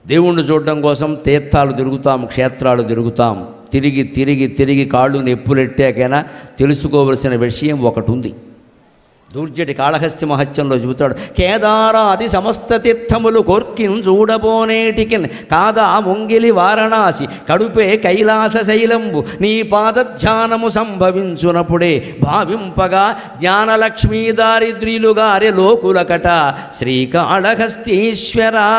దేవుణ్ణి చూడడం కోసం తీర్థాలు తిరుగుతాం క్షేత్రాలు తిరుగుతాం తిరిగి తిరిగి తిరిగి కాళ్ళు నెప్పులెట్టాకైనా తెలుసుకోవలసిన విషయం ఒకటి ఉంది దూర్జటి కాళహస్తి మహత్యంలో చెబుతాడు కేదారాది సమస్త తీర్థములు కోర్కిన్ చూడబోనేటికిన్ కాదా ముంగిలి వారణాసి కడుపే కైలాస శైలంబు నీ పాదధ్యానము సంభవించునప్పుడే భావింపగా జ్ఞానలక్ష్మీ దారిద్ర్యులుగారి లోకులకట శ్రీకాళహస్తీశ్వరా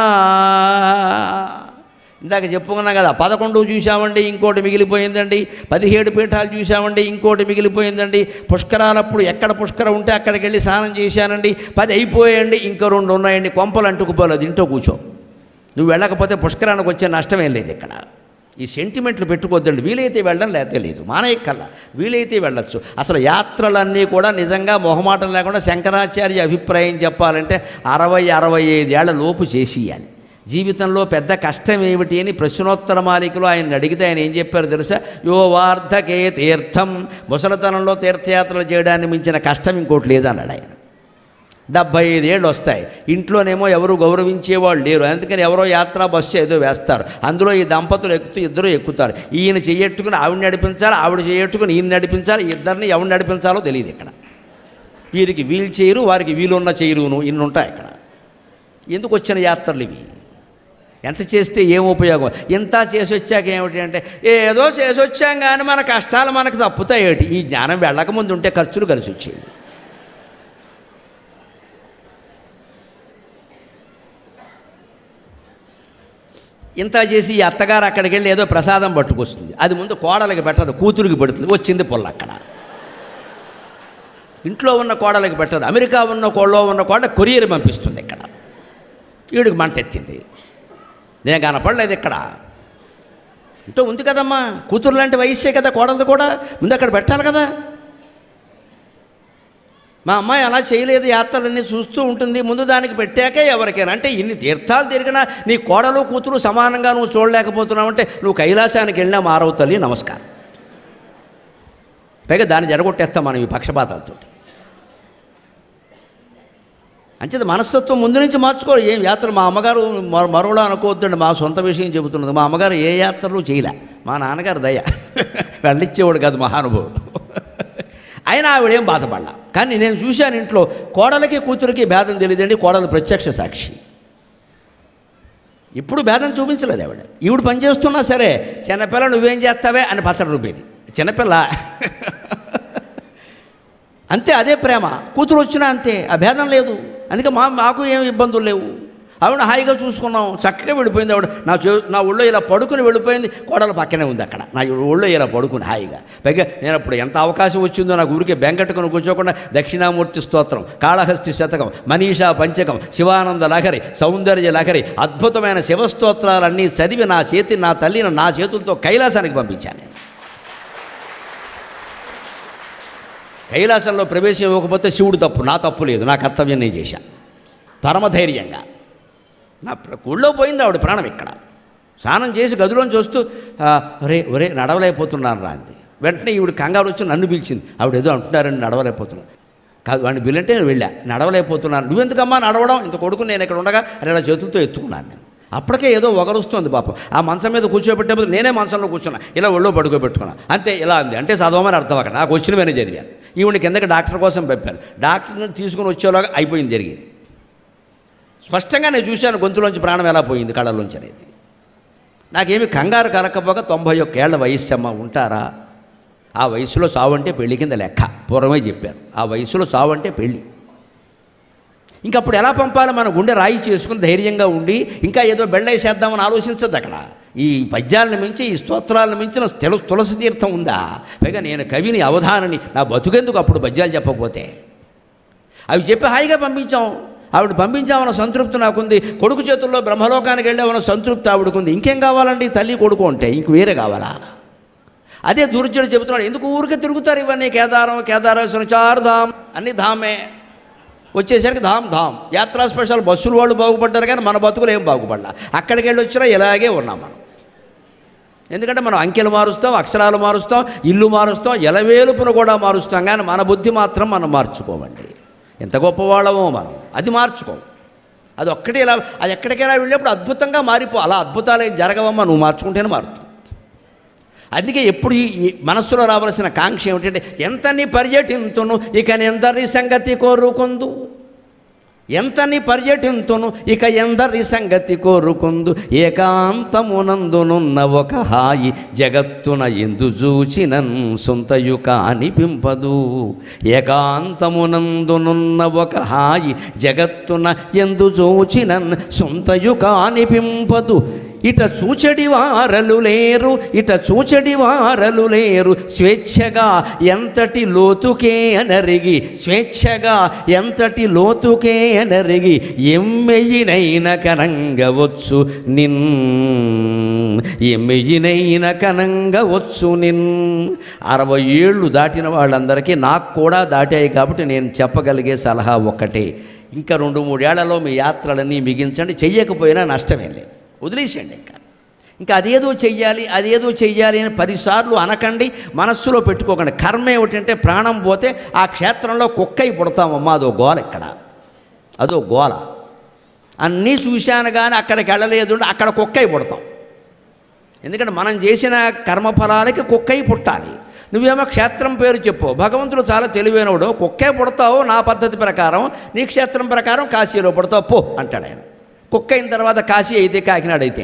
ఇందాక చెప్పుకున్నాం కదా పదకొండు చూసామండి ఇంకోటి మిగిలిపోయిందండి పదిహేడు పీఠాలు చూసామండి ఇంకోటి మిగిలిపోయిందండి పుష్కరాలప్పుడు ఎక్కడ పుష్కరం ఉంటే అక్కడికి వెళ్ళి స్నానం చేశానండి పది అయిపోయాయండి ఇంకో రెండు ఉన్నాయండి కొంపలు అంటుకుపోలేదు ఇంట్లో కూర్చో నువ్వు వెళ్ళకపోతే పుష్కరానికి వచ్చే నష్టమేం లేదు ఇక్కడ ఈ సెంటిమెంట్లు పెట్టుకోవద్దండి వీలైతే వెళ్ళడం లేకపోతే లేదు మానేయక్కల్లా వీలైతే వెళ్ళొచ్చు అసలు యాత్రలన్నీ కూడా నిజంగా మొహమాటం లేకుండా శంకరాచార్య అభిప్రాయం చెప్పాలంటే అరవై అరవై ఐదేళ్ల లోపు చేసేయాలి జీవితంలో పెద్ద కష్టం ఏమిటి అని ప్రశ్నోత్తర మాలికలో ఆయన అడిగితే ఆయన ఏం చెప్పారు తెలుసా యో వార్ధకే తీర్థం ముసలితనంలో తీర్థయాత్రలు చేయడాన్ని మించిన కష్టం ఇంకోటి లేదన్నాడు ఆయన డెబ్భై ఐదేళ్ళు వస్తాయి ఇంట్లోనేమో ఎవరు గౌరవించేవాళ్ళు లేరు అందుకని ఎవరో యాత్రా బస్సు ఏదో వేస్తారు అందులో ఈ దంపతులు ఎక్కుతూ ఇద్దరు ఎక్కుతారు ఈయన చెయ్యట్టుకుని ఆవిడ నడిపించాలి ఆవిడ చెయ్యట్టుకుని ఈయన నడిపించాలి ఇద్దరిని ఎవరు నడిపించాలో తెలియదు ఇక్కడ వీరికి వీల్ చేయరు వారికి వీలున్న చేయరును ఇన్ని ఉంటాయి ఇక్కడ ఎందుకు వచ్చిన యాత్రలు ఇవి ఎంత చేస్తే ఏం ఉపయోగం ఇంత చేసి వచ్చాక ఏమిటి అంటే ఏదో చేసి వచ్చాం కానీ మన కష్టాలు మనకు తప్పుతాయి ఏమిటి ఈ జ్ఞానం వెళ్ళకముందు ఉంటే ఖర్చులు కలిసి వచ్చేవి ఇంత చేసి ఈ అత్తగారు అక్కడికి వెళ్ళి ఏదో ప్రసాదం పట్టుకొస్తుంది అది ముందు కోడలికి పెట్టదు కూతురికి పెడుతుంది వచ్చింది పొల్ల అక్కడ ఇంట్లో ఉన్న కోడలికి పెట్టదు అమెరికా ఉన్న కోళ్ళలో ఉన్న కోడ కొరియర్ పంపిస్తుంది ఇక్కడ వీడికి మంట ఎత్తింది నేను కనపడలేదు ఇక్కడ ఇంట్లో ఉంది కదమ్మా కూతురు లాంటి వయస్సే కదా కోడలది కూడా ముందు అక్కడ పెట్టాలి కదా మా అమ్మాయి అలా చేయలేదు యాత్రలన్నీ చూస్తూ ఉంటుంది ముందు దానికి పెట్టాకే ఎవరికైనా అంటే ఇన్ని తీర్థాలు తిరిగినా నీ కోడలు కూతురు సమానంగా నువ్వు చూడలేకపోతున్నావు అంటే నువ్వు కైలాసానికి వెళ్ళినా మారవు తల్లి నమస్కారం పైగా దాన్ని జరగొట్టేస్తాం మనం ఈ పక్షపాతాలతో అంచేది మనస్తత్వం ముందు నుంచి మార్చుకోరు ఏం యాత్ర మా అమ్మగారు మరో- మరోలా అనుకోవద్దండి మా సొంత విషయం చెబుతున్నది మా అమ్మగారు ఏ యాత్రలు చేయలే మా నాన్నగారు దయ వెళ్ళిచ్చేవాడు కాదు మహానుభావుడు అయినా ఆవిడేం బాధపడలా కానీ నేను చూశాను ఇంట్లో కోడలకి కూతురికి భేదం తెలియదండి కోడలు ప్రత్యక్ష సాక్షి ఇప్పుడు భేదం చూపించలేదు ఆవిడ ఈవిడ పని చేస్తున్నా సరే చిన్నపిల్ల నువ్వేం చేస్తావే అని పచ్చడి రూపేది చిన్నపిల్ల అంతే అదే ప్రేమ కూతురు వచ్చినా అంతే ఆ భేదం లేదు అందుకే మా మాకు ఏం ఇబ్బందులు లేవు ఆవిడ హాయిగా చూసుకున్నాం చక్కగా వెళ్ళిపోయింది ఆవిడ నా చే నా ఒళ్ళో ఇలా పడుకుని వెళ్ళిపోయింది కోడలు పక్కనే ఉంది అక్కడ నా ఒళ్ళో ఇలా పడుకుని హాయిగా పైగా నేను అప్పుడు ఎంత అవకాశం వచ్చిందో నాకు ఊరికే బెంకట్టుకుని కూర్చోకుండా దక్షిణామూర్తి స్తోత్రం కాళహస్తి శతకం మనీషా పంచకం శివానంద లహరి సౌందర్య లహరి అద్భుతమైన శివస్తోత్రాలన్నీ చదివి నా చేతి నా తల్లిని నా చేతులతో కైలాసానికి పంపించాను నేను కైలాసంలో ప్రవేశం ఇవ్వకపోతే శివుడు తప్పు నా తప్పు లేదు నా కర్తవ్యం నేను చేశాను పరమధైర్యంగా నా ప్ర- ఊళ్ళో పోయింది ఆవిడ ప్రాణం ఇక్కడ స్నానం చేసి గదిలోంచి వస్తూ "ఆ, ఒరే ఒరే నడవలేకపోతున్నాను రా అంది వెంటనే ఈవిడ కంగారు వచ్చి నన్ను పిలిచింది ఆవిడ ఏదో అంటున్నారని నడవలేకపోతున్నాను కాదు వాడిని పిల్లంటే నేను వెళ్ళా నడవలేకపోతున్నాను నువ్వెందుకమ్మా నడవడం ఇంత కొడుకు నేను ఇక్కడ ఉండగా అని ఇలా చేతులతో ఎత్తుకున్నాను నేను అప్పటికే ఏదో వగరుస్తుంది పాపం ఆ మంచం మీద కూర్చోబెట్టేప్పుడు నేనే మంచంలో కూర్చున్నా ఇలా ఒళ్ళో పడుకోబెట్టుకున్నా అంతే ఇలా అంది అంటే చదవమని అర్థం అక్కడ నాకు వచ్చినవనే చదివాను ఈవిడ కిందకి డాక్టర్ కోసం పంపాను డాక్టర్ని తీసుకుని వచ్చేలాగా అయిపోయింది జరిగేది స్పష్టంగా నేను చూశాను గొంతులోంచి ప్రాణం ఎలా పోయింది కళ్ళలోంచి అనేది నాకేమి కంగారు కలకపోక తొంభై ఒక్క ఏళ్ల వయస్సు అమ్మ ఉంటారా ఆ వయసులో సావు అంటే పెళ్లి కింద లెక్క పూర్వమే చెప్పారు ఆ వయసులో సావు అంటే పెళ్ళి ఇంకప్పుడు ఎలా పంపాలి మన గుండె రాయి చేసుకుని ధైర్యంగా ఉండి ఇంకా ఏదో బెళ్ళేసేద్దామని ఆలోచించద్దు అక్కడ ఈ పద్యాలను మించి ఈ స్తోత్రాలను మించిన తెలు తులసి తీర్థం ఉందా పైగా నేను కవిని అవధానని నా బతుకెందుకు అప్పుడు పద్యాలు చెప్పకపోతే అవి చెప్పి హాయిగా పంపించాం ఆవిడ పంపించామన్న సంతృప్తి నాకుంది కొడుకు చేతుల్లో బ్రహ్మలోకానికి వెళ్ళామన్న సంతృప్తి ఆవిడకుంది ఇంకేం కావాలండి తల్లి కొడుకు అంటే ఇంక వేరే కావాలా అదే దుర్జుడు చెబుతున్నాడు ఎందుకు ఊరికే తిరుగుతారు ఇవన్నీ కేదారం కేదారేశ్వరం చార్ధామ్ అన్ని ధామే వచ్చేసరికి ధామ్ ధామ్ యాత్రా స్పెషల్ బస్సులు వాళ్ళు బాగుపడ్డారు కానీ మన బతుకులు ఏం బాగుపడలా అక్కడికి వెళ్ళి వచ్చినా ఇలాగే ఉన్నాం మనం ఎందుకంటే మనం అంకెలు మారుస్తాం అక్షరాలు మారుస్తాం ఇల్లు మారుస్తాం ఎలవేలుపును కూడా మారుస్తాం కానీ మన బుద్ధి మాత్రం మనం మార్చుకోమండి ఎంత గొప్పవాళ్ళమో మనం అది మార్చుకోం అది ఒక్కటే ఇలా అది ఎక్కడికైనా వెళ్ళినప్పుడు అద్భుతంగా మారిపో అలా అద్భుతాలు ఏం జరగవమ్మా నువ్వు మార్చుకుంటేనే మారుతుంది అందుకే ఎప్పుడు ఈ ఈ మనస్సులో రావాల్సిన కాంక్ష ఏమిటంటే ఎంతని పర్యటింతును ఇక ఎందరి సంగతి కోరుకుందు ఎంతని పర్యటింతును ఇక ఎందరి సంగతి కోరుకుందు ఏకాంతమునందునున్న ఒక హాయి జగత్తున ఎందు చూచినన్ సొంతయుక అనిపింపదు ఏకాంతమునందునున్న ఒక హాయి జగత్తున ఎందు చూచినన్ సొంతయుక అనిపింపదు ఇట చూచడి వారలు లేరు ఇట చూచడి వారలు లేరు స్వేచ్ఛగా ఎంతటి లోతుకే అనరిగి స్వేచ్ఛగా ఎంతటి లోతుకే అనరిగి ఎమ్మెయినైన కనంగవచ్చు నిన్ ఎమ్మెయినైన కనంగవచ్చు నిన్ అరవై ఏళ్ళు దాటిన వాళ్ళందరికీ నాకు కూడా దాటాయి కాబట్టి నేను చెప్పగలిగే సలహా ఒక్కటే ఇంకా రెండు మూడేళ్లలో మీ యాత్రలన్నీ మిగించండి చెయ్యకపోయినా నష్టమేం లేదు వదిలేసేయండి ఇంకా ఇంకా అదేదో చెయ్యాలి అదేదో చెయ్యాలి అని పదిసార్లు అనకండి మనస్సులో పెట్టుకోకండి కర్మ ఏమిటంటే ప్రాణం పోతే ఆ క్షేత్రంలో కుక్కై పుడతామమ్మా అదో గోల ఇక్కడ అదో గోల అన్నీ చూశాను కానీ అక్కడికి వెళ్ళలేదు అంటే అక్కడ కుక్కై పుడతాం ఎందుకంటే మనం చేసిన కర్మఫలాలకి కుక్కై పుట్టాలి నువ్వేమో క్షేత్రం పేరు చెప్పు భగవంతుడు చాలా తెలివైనవాడు కుక్కే పుడతావు నా పద్ధతి ప్రకారం నీ క్షేత్రం ప్రకారం కాశీలో పుడతావు పో అంటాడు ఆయన కుక్క అయిన తర్వాత కాశీ అయితే కాకినాడ అయితే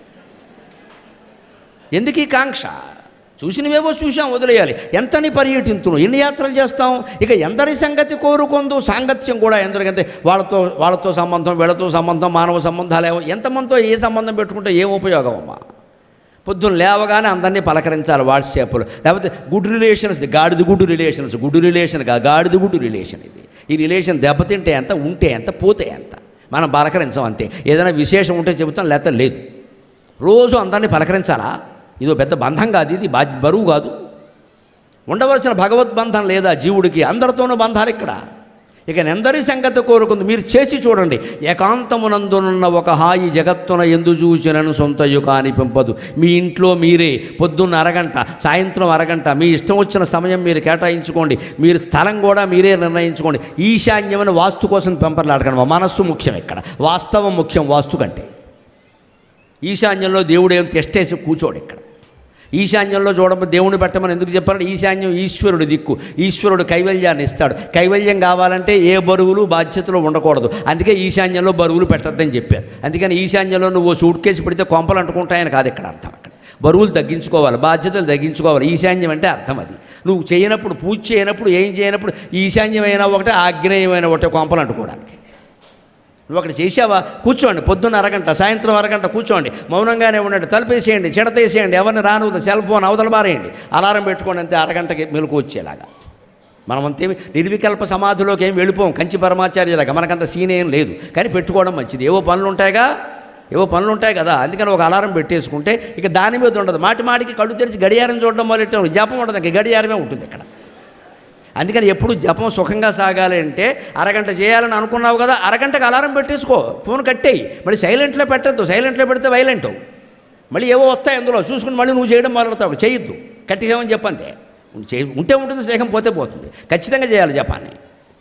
ఎందుకు ఈ కాంక్ష చూసినవేవో చూసాం వదిలేయాలి ఎంతని పర్యటింతును ఎన్ని యాత్రలు చేస్తాం ఇక ఎందరి సంగతి కోరుకుందు సాంగత్యం కూడా ఎందరికంటే వాళ్ళతో వాళ్ళతో సంబంధం వీళ్ళతో సంబంధం మానవ సంబంధాలు ఏవో ఎంతమందితో ఏ సంబంధం పెట్టుకుంటే ఏం ఉపయోగం అమ్మా పొద్దున్న లేవగానే అందరినీ పలకరించాలి వాట్సాప్లో లేకపోతే గుడ్ రిలేషన్స్ గాడిద గుడ్డు రిలేషన్స్ గుడ్డు రిలేషన్ కా గాడిద గుడ్డు రిలేషన్ ఇది ఈ రిలేషన్ దెబ్బతింటే ఎంత ఉంటే ఎంత పోతే ఎంత మనం పలకరించాం అంతే ఏదైనా విశేషం ఉంటే చెబుతాం లేకపోతే లేదు రోజు అందరినీ పలకరించాలా ఇదో పెద్ద బంధం కాదు ఇది బా బరువు కాదు ఉండవలసిన భగవద్బంధం లేదా జీవుడికి అందరితోనూ బంధాలు ఇక్కడ ఇక నెందరి సంగతి కోరుకుంది మీరు చేసి చూడండి ఏకాంతమునందునున్న ఒక హాయి జగత్తున ఎందు చూచినను సొంత యుగ అనిపింపదు మీ ఇంట్లో మీరే పొద్దున్న అరగంట సాయంత్రం అరగంట మీ ఇష్టం వచ్చిన సమయం మీరు కేటాయించుకోండి మీరు స్థలం కూడా మీరే నిర్ణయించుకోండి ఈశాన్యమైన వాస్తు కోసం పెంపర్లాడకండి మనస్సు ముఖ్యం ఇక్కడ వాస్తవం ముఖ్యం వాస్తు కంటే ఈశాన్యంలో దేవుడు ఏం తెస్టేసి కూర్చోడు ఇక్కడ ఈశాన్యంలో చూడడం దేవుని పెట్టమని ఎందుకు చెప్పారంటే ఈశాన్యం ఈశ్వరుడు దిక్కు ఈశ్వరుడు కైవల్యాన్ని ఇస్తాడు కైవల్యం కావాలంటే ఏ బరువులు బాధ్యతలు ఉండకూడదు అందుకే ఈశాన్యంలో బరువులు పెట్టద్దని చెప్పారు అందుకని ఈశాన్యంలో నువ్వు సూట్ కేసు పెడితే కొంపలు అంటుకుంటాయని కాదు ఇక్కడ అర్థం అక్కడ బరువులు తగ్గించుకోవాలి బాధ్యతలు తగ్గించుకోవాలి ఈశాన్యం అంటే అర్థం అది నువ్వు చేయనప్పుడు పూజ చేయనప్పుడు ఏం చేయనప్పుడు ఈశాన్యమైన ఒకటే ఆగ్నేయమైన ఒకటే కొంపలు అంటుకోవడానికి నువ్వు అక్కడ చేసావా కూర్చోండి పొద్దున్న అరగంట సాయంత్రం అరగంట కూర్చోండి మౌనంగానే ఉండండి తలుపేసేయండి చిడతేసేయండి ఎవరిని రాను సెల్ ఫోన్ అవతల బారేయండి అలారం పెట్టుకోండి అంతే అరగంటకి మెలకు వచ్చేలాగా మనం అంతే నిర్వికల్ప సమాధిలోకి ఏం వెళ్ళిపోం కంచి పరమాచార్యలాగా మనకంత సీన్ ఏం లేదు కానీ పెట్టుకోవడం మంచిది ఏవో పనులు ఉంటాయిగా ఏవో పనులు ఉంటాయి కదా అందుకని ఒక అలారం పెట్టేసుకుంటే ఇక దాని మీద ఉండదు మాటి మాటికి కళ్ళు తెరిచి గడియారం చూడడం మొదలెట్టాం జపం ఉండదు ఇంక గడియారమే ఉంటుంది ఇక్కడ అందుకని ఎప్పుడు జపం సుఖంగా సాగాలి అంటే అరగంట చేయాలని అనుకున్నావు కదా అరగంటకు అలారం పెట్టేసుకో ఫోన్ కట్టేయి మళ్ళీ సైలెంట్లో పెట్టద్దు సైలెంట్లో పెడితే వైలెంట్ మళ్ళీ ఏవో వస్తాయి అందులో చూసుకుని మళ్ళీ నువ్వు చేయడం మొదలెడతావు చేయొద్దు కట్టేసామని చెప్పంతే చే ఉంటే ఉంటుంది స్నేహం పోతే పోతుంది ఖచ్చితంగా చేయాలి జపాన్ని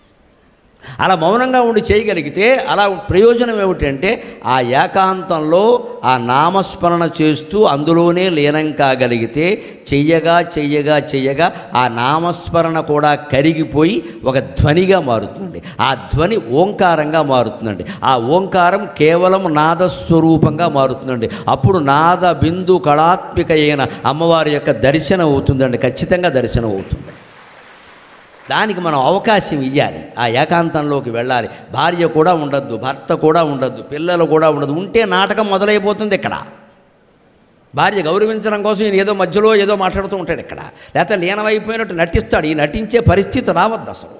అలా మౌనంగా ఉండి చేయగలిగితే అలా ప్రయోజనం ఏమిటంటే ఆ ఏకాంతంలో ఆ నామస్మరణ చేస్తూ అందులోనే లీనం కాగలిగితే చెయ్యగా చెయ్యగా చెయ్యగా ఆ నామస్మరణ కూడా కరిగిపోయి ఒక ధ్వనిగా మారుతుంది ఆ ధ్వని ఓంకారంగా మారుతుందండి ఆ ఓంకారం కేవలం నాదస్వరూపంగా మారుతుందండి అప్పుడు నాద బిందు కళాత్మిక అయిన అమ్మవారి యొక్క దర్శనం అవుతుందండి ఖచ్చితంగా దర్శనం అవుతుంది దానికి మనం అవకాశం ఇవ్వాలి ఆ ఏకాంతంలోకి వెళ్ళాలి భార్య కూడా ఉండద్దు భర్త కూడా ఉండద్దు పిల్లలు కూడా ఉండదు ఉంటే నాటకం మొదలైపోతుంది ఇక్కడ భార్య గౌరవించడం కోసం ఈయన ఏదో మధ్యలో ఏదో మాట్లాడుతూ ఉంటాడు ఇక్కడ లేకపోతే లీనమైపోయినట్టు నటిస్తాడు ఈ నటించే పరిస్థితి రావద్దు అసలు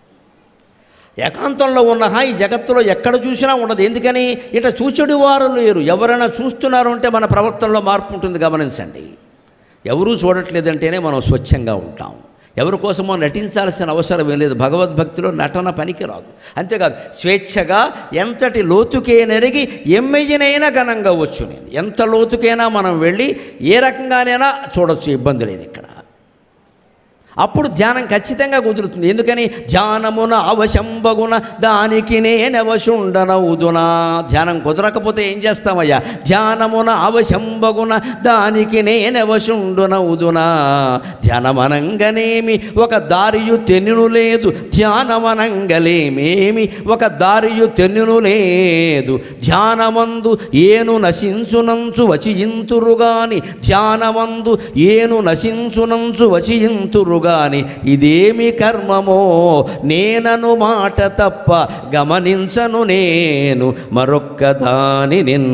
ఏకాంతంలో ఉన్న ఈ జగత్తులో ఎక్కడ చూసినా ఉండదు ఎందుకని ఇట చూచెడు వారు లేరు ఎవరైనా చూస్తున్నారు అంటే మన ప్రవర్తనలో మార్పు ఉంటుంది గమనించండి ఎవరూ చూడట్లేదంటేనే మనం స్వచ్ఛంగా ఉంటాం ఎవరి కోసమో నటించాల్సిన అవసరం ఏం లేదు భగవద్భక్తిలో నటన పనికి రాదు అంతేకాదు స్వేచ్ఛగా ఎంతటి లోతుకే నెరిగి ఎమ్మెయ్యనైనా ఘనంగా వచ్చు నేను ఎంత లోతుకైనా మనం వెళ్ళి ఏ రకంగానైనా చూడొచ్చు ఇబ్బంది లేదు ఇక్కడ అప్పుడు ధ్యానం ఖచ్చితంగా కుదురుతుంది ఎందుకని ధ్యానమున అవశంబగున దానికి నేనవశుండనవుదునా ధ్యానం కుదరకపోతే ఏం చేస్తామయ్యా ధ్యానమున అవశంబగున దానికి నేనవశుండునవుదునా ధ్యానమనంగనేమి ఒక దారియు తెన్నును లేదు ధ్యానమనంగలేమేమి ఒక దారియు తెన్నును లేదు ధ్యానమందు ఏను నశించునంచు వచియింతురుగాని ధ్యానమందు ఏను నశించునంచు వచియింతురుగాని ఇదేమి కర్మమో నేనను మాట తప్ప గమనించను నేను మరొక్క దాని నిన్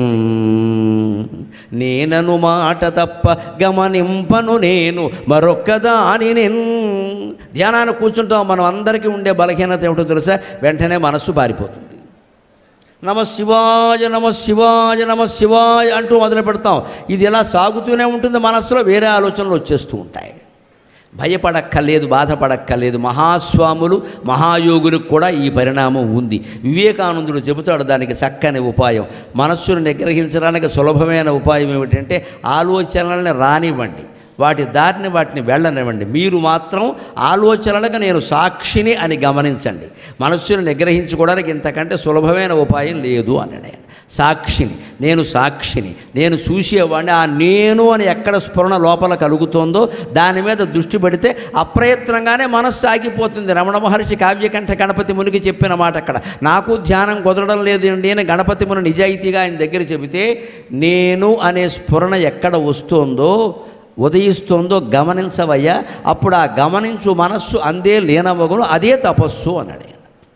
నేనను మాట తప్ప గమనింపను నేను మరొక్క దాని నిన్ ధ్యానాన్ని కూర్చుంటాం మనం అందరికీ ఉండే బలహీనత ఏమిటో తెలుసా వెంటనే మనస్సు పారిపోతుంది నమ శివాయ నమ శివాయ నమ శివాయ అంటూ మొదలు పెడతాం ఇది ఇలా సాగుతూనే ఉంటుంది మనస్సులో వేరే ఆలోచనలు వచ్చేస్తూ ఉంటాయి భయపడక్కర్లేదు బాధపడక్కర్లేదు మహాస్వాములు మహాయోగులకు కూడా ఈ పరిణామం ఉంది వివేకానందుడు చెబుతాడు దానికి చక్కని ఉపాయం మనస్సును నిగ్రహించడానికి సులభమైన ఉపాయం ఏమిటంటే ఆలోచనల్ని రానివ్వండి వాటి దారిని వాటిని వెళ్ళనివ్వండి మీరు మాత్రం ఆలోచనలకు నేను సాక్షిని అని గమనించండి మనస్సును నిగ్రహించుకోవడానికి ఇంతకంటే సులభమైన ఉపాయం లేదు అన్నాడు ఆయన సాక్షిని నేను సాక్షిని నేను చూసేవాడిని ఆ నేను అని ఎక్కడ స్ఫురణ లోపల కలుగుతోందో దాని మీద దృష్టి పెడితే అప్రయత్నంగానే మనస్సు ఆగిపోతుంది రమణ మహర్షి కావ్యకంఠ గణపతి మునికి చెప్పిన మాట అక్కడ నాకు ధ్యానం కుదరడం లేదండి అని గణపతి ముని నిజాయితీగా ఆయన దగ్గర చెబితే నేను అనే స్ఫురణ ఎక్కడ వస్తోందో ఉదయిస్తోందో గమనించవయ్యా అప్పుడు ఆ గమనించు మనస్సు అందే లేనవగును అదే తపస్సు అన్నాడు ఆయన.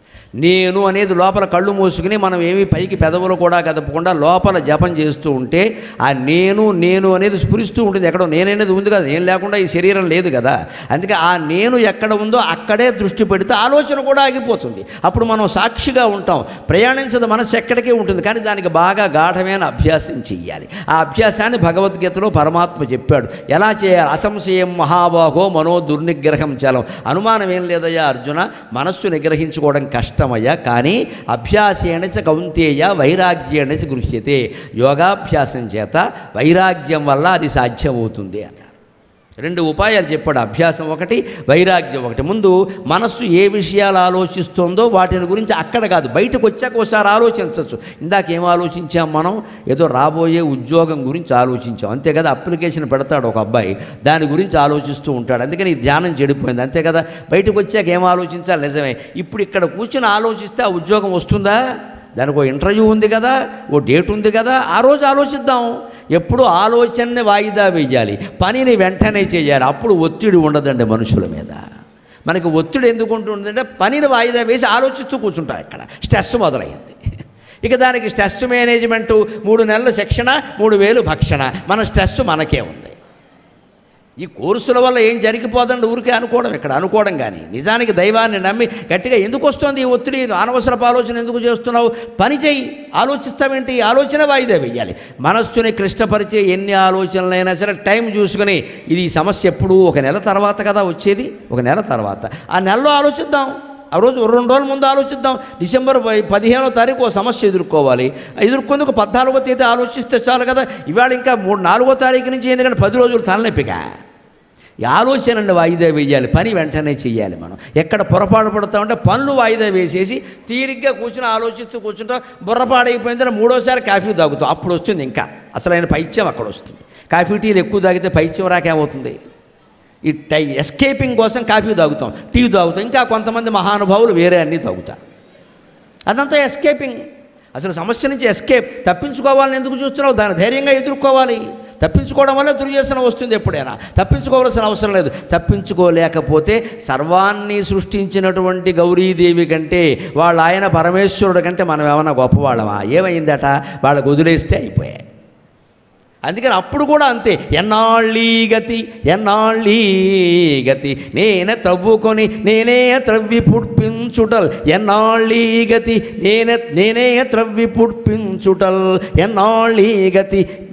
నేను అనేది లోపల కళ్ళు మూసుకుని మనం ఏమీ పైకి పెదవులు కూడా కదపకుండా లోపల జపం చేస్తూ ఉంటే ఆ నేను నేను అనేది స్ఫురిస్తూ ఉంటుంది ఎక్కడో నేననేది ఉంది కదా నేను లేకుండా ఈ శరీరం లేదు కదా అందుకే ఆ నేను ఎక్కడ ఉందో అక్కడే దృష్టి పెడితే ఆలోచన కూడా ఆగిపోతుంది అప్పుడు మనం సాక్షిగా ఉంటాం ప్రయాణించదు మనసు ఎక్కడికే ఉంటుంది కానీ దానికి బాగా గాఢమైన అభ్యాసం చెయ్యాలి ఆ అభ్యాసాన్ని భగవద్గీతలో పరమాత్మ చెప్పాడు ఎలా చేయాలి అసంశయం మహాబాహో మనో దుర్నిగ్రహం చలం అనుమానం ఏం లేదయ్యా అర్జున మనస్సు నిగ్రహించుకోవడం కష్టమయ్యా కానీ అభ్యాసేణ చ కౌంతేయ వైరాగ్యేణ చ గృహ్యతే యోగాభ్యాసం చేత వైరాగ్యం వల్ల అది సాధ్యమవుతుంది అన్నారు రెండు ఉపాయాలు చెప్పాడు అభ్యాసం ఒకటి వైరాగ్యం ఒకటి ముందు మనస్సు ఏ విషయాలు ఆలోచిస్తుందో వాటిని గురించి అక్కడ కాదు బయటకు వచ్చాక ఒకసారి ఆలోచించవచ్చు ఇందాక ఏం ఆలోచించాం మనం ఏదో రాబోయే ఉద్యోగం గురించి ఆలోచించాం అంతే కదా అప్లికేషన్ పెడతాడు ఒక అబ్బాయి దాని గురించి ఆలోచిస్తూ ఉంటాడు అందుకని ఈ ధ్యానం చెడిపోయింది అంతే కదా బయటకు వచ్చాక ఏం ఆలోచించాలి నిజమే ఇప్పుడు ఇక్కడ కూర్చొని ఆలోచిస్తే ఆ ఉద్యోగం వస్తుందా దానికి ఒక ఇంటర్వ్యూ ఉంది కదా ఓ డేట్ ఉంది కదా ఆ రోజు ఆలోచిద్దాం ఎప్పుడు ఆలోచనని వాయిదా వేయాలి పనిని వెంటనే చేయాలి అప్పుడు ఒత్తిడి ఉండదండి మనుషుల మీద మనకి ఒత్తిడి ఎందుకు ఉంటుందంటే పనిని వాయిదా వేసి ఆలోచిస్తూ కూర్చుంటాం ఇక్కడ స్ట్రెస్ మొదలైంది ఇక దానికి స్ట్రెస్ మేనేజ్మెంటు మూడు నెలల శిక్షణ మూడు వేలు భక్షణ మన స్ట్రెస్ మనకే ఉంది ఈ కోర్సుల వల్ల ఏం జరిగిపోదండి ఊరికే అనుకోవడం ఇక్కడ అనుకోవడం కానీ నిజానికి దైవాన్ని నమ్మి గట్టిగా ఎందుకు వస్తుంది ఈ ఒత్తిడి అనవసరపు ఆలోచన ఎందుకు చేస్తున్నావు పని చేయి ఆలోచిస్తావేంటి ఈ ఆలోచన వాయిదా వేయాలి మనస్సుని క్లిష్టపరిచే ఎన్ని ఆలోచనలైనా సరే టైం చూసుకొని ఇది ఈ సమస్య ఎప్పుడు ఒక నెల తర్వాత కదా వచ్చేది ఒక నెల తర్వాత ఆ నెలలో ఆలోచిద్దాం ఆ రోజు రెండు రోజుల ముందు ఆలోచిద్దాం డిసెంబర్ పై- పదిహేనో తారీఖు ఓ సమస్య ఎదుర్కోవాలి ఎదుర్కొందుకు పద్నాలుగో తేదీ ఆలోచిస్తే చాలు కదా ఇవాళ ఇంకా మూడు నాలుగో తారీఖు నుంచి ఎందుకంటే పది రోజులు తలనొప్పిగా ఈ ఆలోచనని వాయిదా వేయాలి పని వెంటనే చేయాలి మనం ఎక్కడ పొరపాటు పడతామంటే పనులు వాయిదా వేసేసి తీరిగ్గా కూర్చుని ఆలోచిస్తూ కూర్చుంటాం బుర్రపాడైపోయిందని మూడోసారి కాఫీ తాగుతాం అప్పుడు వస్తుంది ఇంకా అసలైన పైత్యం అక్కడ వస్తుంది కాఫీ టీలు ఎక్కువ తాగితే పైత్యం రాకేమవుతుంది ఈ టై ఎస్కేపింగ్ కోసం కాఫీ తాగుతాం టీ తాగుతాం ఇంకా కొంతమంది మహానుభావులు వేరే అన్నీ తాగుతారు అదంతా ఎస్కేపింగ్ అసలు సమస్య నుంచి ఎస్కేప్ తప్పించుకోవాలని ఎందుకు చూస్తున్నావు దాన్ని ధైర్యంగా ఎదుర్కోవాలి తప్పించుకోవడం వల్ల దుర్వ్యసనం వస్తుంది ఎప్పుడైనా తప్పించుకోవాల్సిన అవసరం లేదు తప్పించుకోలేకపోతే సర్వాన్ని సృష్టించినటువంటి గౌరీదేవి కంటే వాళ్ళ ఆయన పరమేశ్వరుడు కంటే మనం ఏమన్నా గొప్పవాళ్ళమా ఏమైందట వాళ్ళకు వదిలేస్తే అయిపోయాయి అందుకని అప్పుడు కూడా అంతే ఎన్నాళ్ళీ గతి ఎన్నాళ్ళీ గతి నేనే త్రవ్వుకొని నేనే త్రవ్వి పుడ్పించుటల్ ఎన్నాళ్ళీ గతి నేనే నేనే త్రవ్వి పుడ్పించుటల్ ఎన్నాళ్ళీ గతి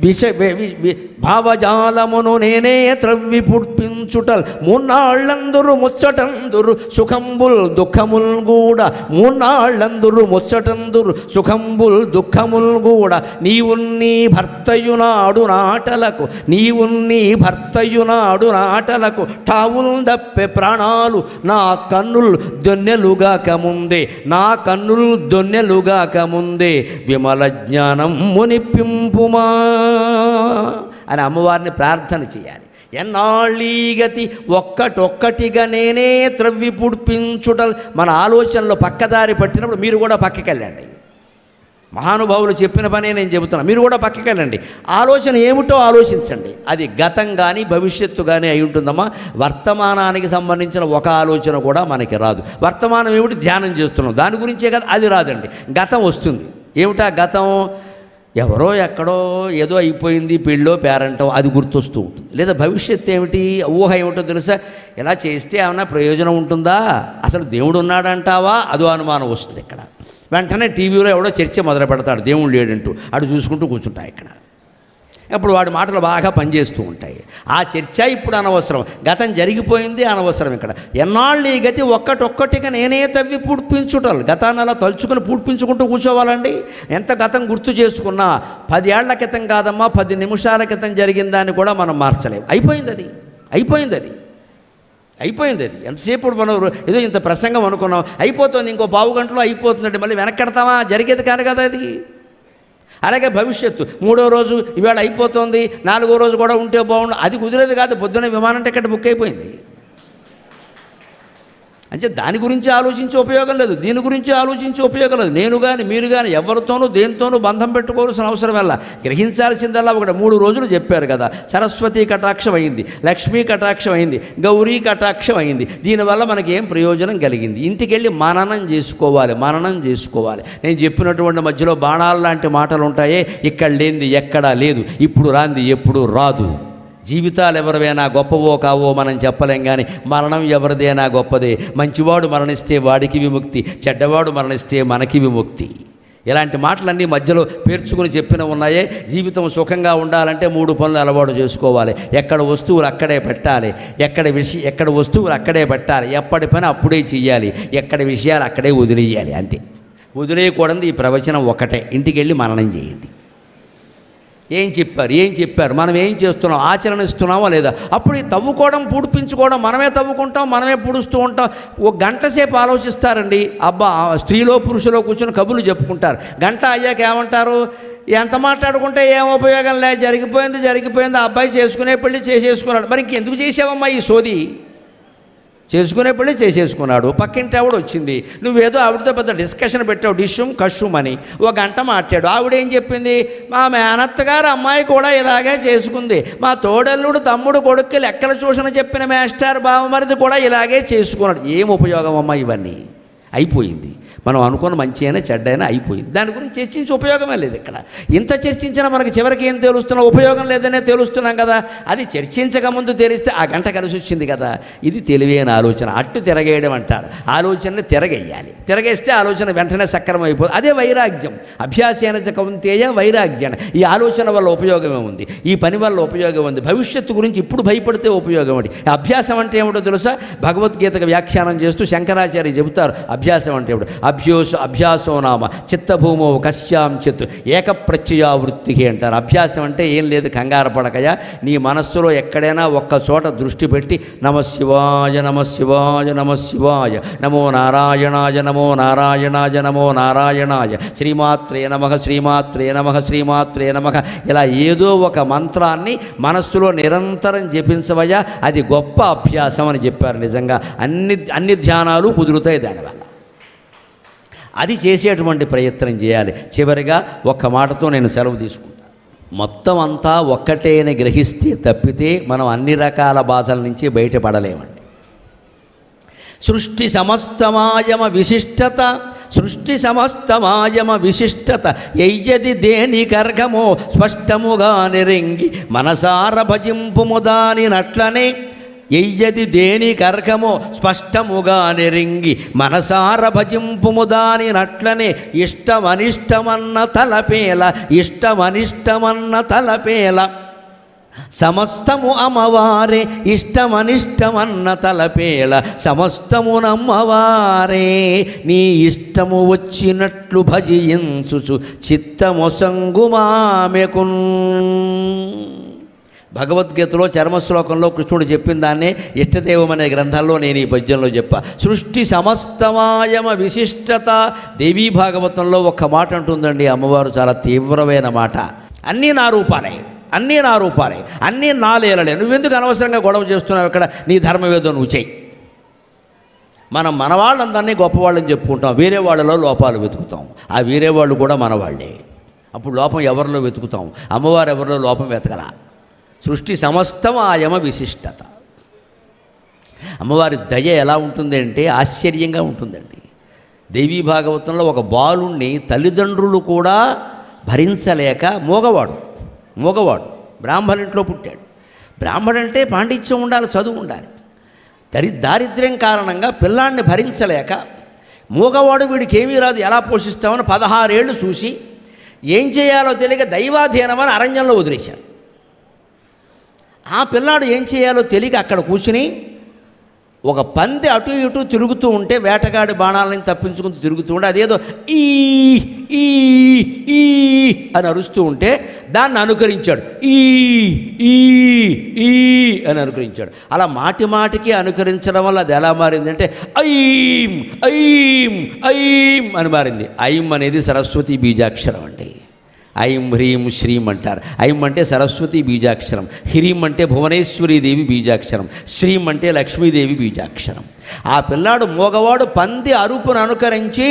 విష వి- వి- వి- భావజాలమును నేనే త్రవ్వి పుడ్పించుటల్ మూన్నాళ్ళందరూ ముచ్చటందురు సుఖంబుల్ దుఃఖముల్ కూడా మూన్నాళ్ళందరూ ముచ్చటందురు సుఖంబుల్ దుఃఖముల్ కూడా నీవున్నీ భర్తయునాడు నాటలకు నీవున్నీ భర్తయునాడు నాటలకు ఠావుల్ దప్పే ప్రాణాలు నా కన్నులు దొన్నెలుగాక ముందే నా కన్నులు దొన్నెలుగాక ముందే విమల జ్ఞానం మునిపింపుమా అని అమ్మవారిని ప్రార్థన చేయాలి ఎన్నాళ్ళీ గతి ఒక్కటొక్కటిగా నేనే త్రవ్వి పుడిపించుట మన ఆలోచనలో పక్కదారి పట్టినప్పుడు మీరు కూడా పక్కకి వెళ్ళండి మహానుభావులు చెప్పిన పనే నేను చెబుతున్నా మీరు కూడా పక్కకి వెళ్ళండి ఆలోచన ఏమిటో ఆలోచించండి అది గతం కానీ భవిష్యత్తు కానీ అయి ఉంటుందమ్మా వర్తమానానికి సంబంధించిన ఒక ఆలోచన కూడా మనకి రాదు వర్తమానం ఏమిటి ధ్యానం చేస్తున్నాం దాని గురించే కదా అది రాదండి గతం వస్తుంది ఏమిటా గతం ఎవరో ఎక్కడో ఏదో అయిపోయింది పెళ్ళో పేరంటో అది గుర్తొస్తూ ఉంటుంది లేదా భవిష్యత్తు ఏమిటి ఊహ ఏమిటో తెలుసా ఇలా చేస్తే ఏమైనా ప్రయోజనం ఉంటుందా అసలు దేవుడు ఉన్నాడంటావా అదో అనుమానం వస్తుంది ఇక్కడ వెంటనే టీవీలో ఎవడో చర్చ మొదలు పెడతాడు దేవుడు లేడంటూ అటు చూసుకుంటూ కూర్చుంటాయి ఇక్కడ అప్పుడు వాడి మాటలు బాగా పనిచేస్తూ ఉంటాయి ఆ చర్చ ఇప్పుడు అనవసరం గతం జరిగిపోయింది అనవసరం ఇక్కడ ఎన్నాళ్ళు ఈ గతి ఒక్కటొక్కటిగా నేనే తవ్వి పూడ్పించుటలు గతాన్ని అలా తలుచుకుని పూడ్పించుకుంటూ కూర్చోవాలండి ఎంత గతం గుర్తు చేసుకున్నా పది ఏళ్ల క్రితం కాదమ్మా పది నిమిషాల క్రితం జరిగిందాన్ని కూడా మనం మార్చలేం అయిపోయింది అది అయిపోయింది అది అయిపోయింది అది ఎంతసేపు మనం ఏదో ఇంత ప్రసంగం అనుకున్నాం అయిపోతుంది ఇంకో పావు గంటలో అయిపోతుందండి మళ్ళీ వెనక్కెడతామా జరిగేది కాదు కదా అది అలాగే భవిష్యత్తు మూడో రోజు ఇవాళ అయిపోతుంది నాలుగో రోజు కూడా ఉంటే బాగుండు అది కుదిరేది కాదు పొద్దున్న విమానం టికెట్ బుక్ అయిపోయింది అంటే దాని గురించి ఆలోచించే ఉపయోగం లేదు దీని గురించి ఆలోచించే ఉపయోగం లేదు నేను కానీ మీరు కానీ ఎవరితోనూ దేనితోనూ బంధం పెట్టుకోవాల్సిన అవసరం వల్ల గ్రహించాల్సిందల్లా ఒకటి మూడు రోజులు చెప్పారు కదా సరస్వతి కటాక్షం అయింది లక్ష్మీ కటాక్షం అయింది గౌరీ కటాక్షం అయింది దీనివల్ల మనకి ఏం ప్రయోజనం కలిగింది ఇంటికి వెళ్ళి మననం చేసుకోవాలి మననం చేసుకోవాలి నేను చెప్పినటువంటి మధ్యలో బాణాలు లాంటి మాటలు ఉంటాయే ఇక్కడ లేనిది ఎక్కడా లేదు ఇప్పుడు రాంది ఎప్పుడు రాదు జీవితాలు ఎవరివైనా గొప్పవో కావో మనం చెప్పలేం కానీ మరణం ఎవరిదైనా గొప్పదే మంచివాడు మరణిస్తే వాడికి విముక్తి చెడ్డవాడు మరణిస్తే మనకి విముక్తి ఇలాంటి మాటలన్నీ మధ్యలో పేర్చుకుని చెప్పిన ఉన్నాయే జీవితం సుఖంగా ఉండాలంటే మూడు పనులు అలవాటు చేసుకోవాలి ఎక్కడ వస్తువులు అక్కడే పెట్టాలి ఎక్కడ విషయ ఎక్కడ వస్తువులు అక్కడే పెట్టాలి ఎప్పటి పని అప్పుడే చెయ్యాలి ఎక్కడ విషయాలు అక్కడే వదిలేయాలి అంతే వదిలేయకూడదు ఈ ప్రవచనం ఒకటే ఇంటికి వెళ్ళి మననం చేయండి ఏం చెప్పారు ఏం చెప్పారు మనం ఏం చేస్తున్నాం ఆచరణ ఇస్తున్నామా లేదా అప్పుడు ఈ తవ్వుకోవడం పూడిపించుకోవడం మనమే తవ్వుకుంటాం మనమే పూడుస్తూ ఉంటాం ఒక గంట సేపు ఆలోచిస్తారండి అబ్బా ఆ స్త్రీలో పురుషులో కూర్చొని కబుర్లు చెప్పుకుంటారు గంట అయ్యాక ఏమంటారు ఎంత మాట్లాడుకుంటే ఏం ఉపయోగం లే జరిగిపోయింది జరిగిపోయింది ఆ అబ్బాయి చేసుకునే పెళ్ళి చేసేసుకున్నాడు మరి ఇంకెందుకు చేసావమ్మా ఈ సోది చేసుకునే పెళ్ళి చేసేసుకున్నాడు పక్కింటి ఆవిడ వచ్చింది నువ్వేదో ఆవిడతో పెద్ద డిస్కషన్ పెట్టావు డిష్యూమ్ కష్యూమ్ అని ఒక గంట మాట్లాడు ఆవిడ ఏం చెప్పింది మా మేనత్త గారు అమ్మాయి కూడా ఇలాగే చేసుకుంది మా తోడల్లుడు తమ్ముడు కొడుక్కి లెక్కల చూసిన చెప్పిన మేస్టర్ బావమరిది కూడా ఇలాగే చేసుకున్నాడు ఏం ఉపయోగం అమ్మా ఇవన్నీ అయిపోయింది మనం అనుకున్న మంచి అయినా చెడ్డ అయినా అయిపోయింది దాని గురించి చర్చించి ఉపయోగమే లేదు ఇక్కడ ఇంత చర్చించినా మనకి చివరికి ఏం తెలుస్తున్నా ఉపయోగం లేదనే తెలుస్తున్నాం కదా అది చర్చించక ముందు తెలిస్తే ఆ గంట కలిసి వచ్చింది కదా ఇది తెలివైన ఆలోచన అట్టు తిరగేయడం అంటారు ఆలోచనని తిరగేయాలి తిరగేస్తే ఆలోచన వెంటనే సక్రమం అయిపోతుంది అదే వైరాగ్యం అభ్యాసేన చ కౌంతేయ వైరాగ్యం ఈ ఆలోచన వల్ల ఉపయోగమే ఉంది ఈ పని వల్ల ఉపయోగం ఉంది భవిష్యత్తు గురించి ఇప్పుడు భయపడితే ఉపయోగం ఉంది అభ్యాసం అంటే ఏమిటో తెలుసా భగవద్గీతకు వ్యాఖ్యానం చేస్తూ శంకరాచార్య చెబుతారు అభ్యాసం అంటే ఏమిటో అభ్యోస అభ్యాసో నామ చిత్తభూమో కశ్యాం చిత్ ఏకప్రత్యయావృత్తి అంటారు అభ్యాసం అంటే ఏం లేదు కంగారు పడకయా నీ మనస్సులో ఎక్కడైనా ఒక్క చోట దృష్టి పెట్టి నమ శివాయ నమ శివాయ నమ శివాయ నమో నారాయణాయ నమో నారాయణాయ నమో నారాయణాయ శ్రీమాత్రే నమ శ్రీమాత్రే నమ శ్రీమాత్రే నమ ఇలా ఏదో ఒక మంత్రాన్ని మనస్సులో నిరంతరం జపించవయ్యా అది గొప్ప అభ్యాసం అని చెప్పారు నిజంగా అన్ని అన్ని ధ్యానాలు కుదురుతాయి దానివల్ల అది చేసేటువంటి ప్రయత్నం చేయాలి చివరిగా ఒక్క మాటతో నేను సెలవు తీసుకుంటాను మొత్తం అంతా ఒక్కటే అని గ్రహిస్తే తప్పితే మనం అన్ని రకాల బాధల నుంచి బయటపడలేమండి సృష్టి సమస్తమాయమ విశిష్టత సృష్టి సమస్తమాయమ విశిష్టత ఎయ్యది దేని కర్గమో స్పష్టముగా నిరింగి మనసార భజింపుము దాని నట్లనే ఎయ్యది దేని కర్కమో స్పష్టముగా నెరింగి మనసార భజింపుము దాని నట్లనే ఇష్టమనిష్టమన్న తలపేల ఇష్టమనిష్టమన్న తలపేల సమస్తము అమ్మవారే ఇష్టమనిష్టమన్న తలపేళ సమస్తము నమ్మవారే నీ ఇష్టము వచ్చినట్లు భజించుచు చిత్తమొసంగుమామెకున్ భగవద్గీతలో చర్మశ్లోకంలో కృష్ణుడు చెప్పిన దాన్నే ఇష్టదేవం అనే గ్రంథాల్లో నేను ఈ పద్యంలో చెప్పా సృష్టి సమస్తమాయమ విశిష్టత దేవీ భాగవతంలో ఒక్క మాట అంటుందండి అమ్మవారు చాలా తీవ్రమైన మాట అన్నీ నా రూపాలే అన్నీ నా రూపాలే అన్నీ నా లేలలే నువ్వెందుకు అనవసరంగా గొడవ చేస్తున్నావు ఇక్కడ నీ ధర్మవేదో నువ్వు చెయ్యి మనం మన వాళ్ళందరినీ గొప్పవాళ్ళని చెప్పుకుంటాం వేరే వాళ్ళలో లోపాలు వెతుకుతాం ఆ వేరే వాళ్ళు కూడా మన వాళ్ళే అప్పుడు లోపం ఎవరిలో వెతుకుతాం అమ్మవారు ఎవరిలో లోపం వెతకలా సృష్టి సమస్తం ఆయమ విశిష్టత అమ్మవారి దయ ఎలా ఉంటుంది అంటే ఆశ్చర్యంగా ఉంటుందండి దేవీ భాగవతంలో ఒక బాలుణ్ణి తల్లిదండ్రులు కూడా భరించలేక మోగవాడు మోగవాడు బ్రాహ్మణింట్లో పుట్టాడు బ్రాహ్మడంటే పాండిత్యం ఉండాలి చదువు ఉండాలి దరి దారిద్ర్యం కారణంగా పిల్లాన్ని భరించలేక మూగవాడు వీడికి ఏమీ రాదు ఎలా పోషిస్తామని పదహారేళ్ళు చూసి ఏం చేయాలో తెలియక దైవాధీనమని అరణ్యంలో వదిలేశారు ఆ పిల్లాడు ఏం చేయాలో తెలియక అక్కడ కూర్చుని ఒక పంది అటు ఇటు తిరుగుతూ ఉంటే వేటగాడి బాణాలని తప్పించుకుంటూ తిరుగుతూ ఉంటే అదేదో ఈ ఈ ఈ అని అరుస్తూ ఉంటే దాన్ని అనుకరించాడు ఈ ఈ ఈ అని అనుకరించాడు అలా మాటి మాటికి అనుకరించడం వల్ల అది ఎలా మారిందంటే ఐం ఐం ఐం అని మారింది ఐం అనేది సరస్వతి బీజాక్షరం అండి ఐం హ్రీం శ్రీం అంటారు ఐం అంటే సరస్వతి బీజాక్షరం హ్రీం అంటే భువనేశ్వరీదేవి బీజాక్షరం శ్రీం అంటే లక్ష్మీదేవి బీజాక్షరం ఆ పిల్లాడు మోగవాడు పంది అరుపును అనుకరించి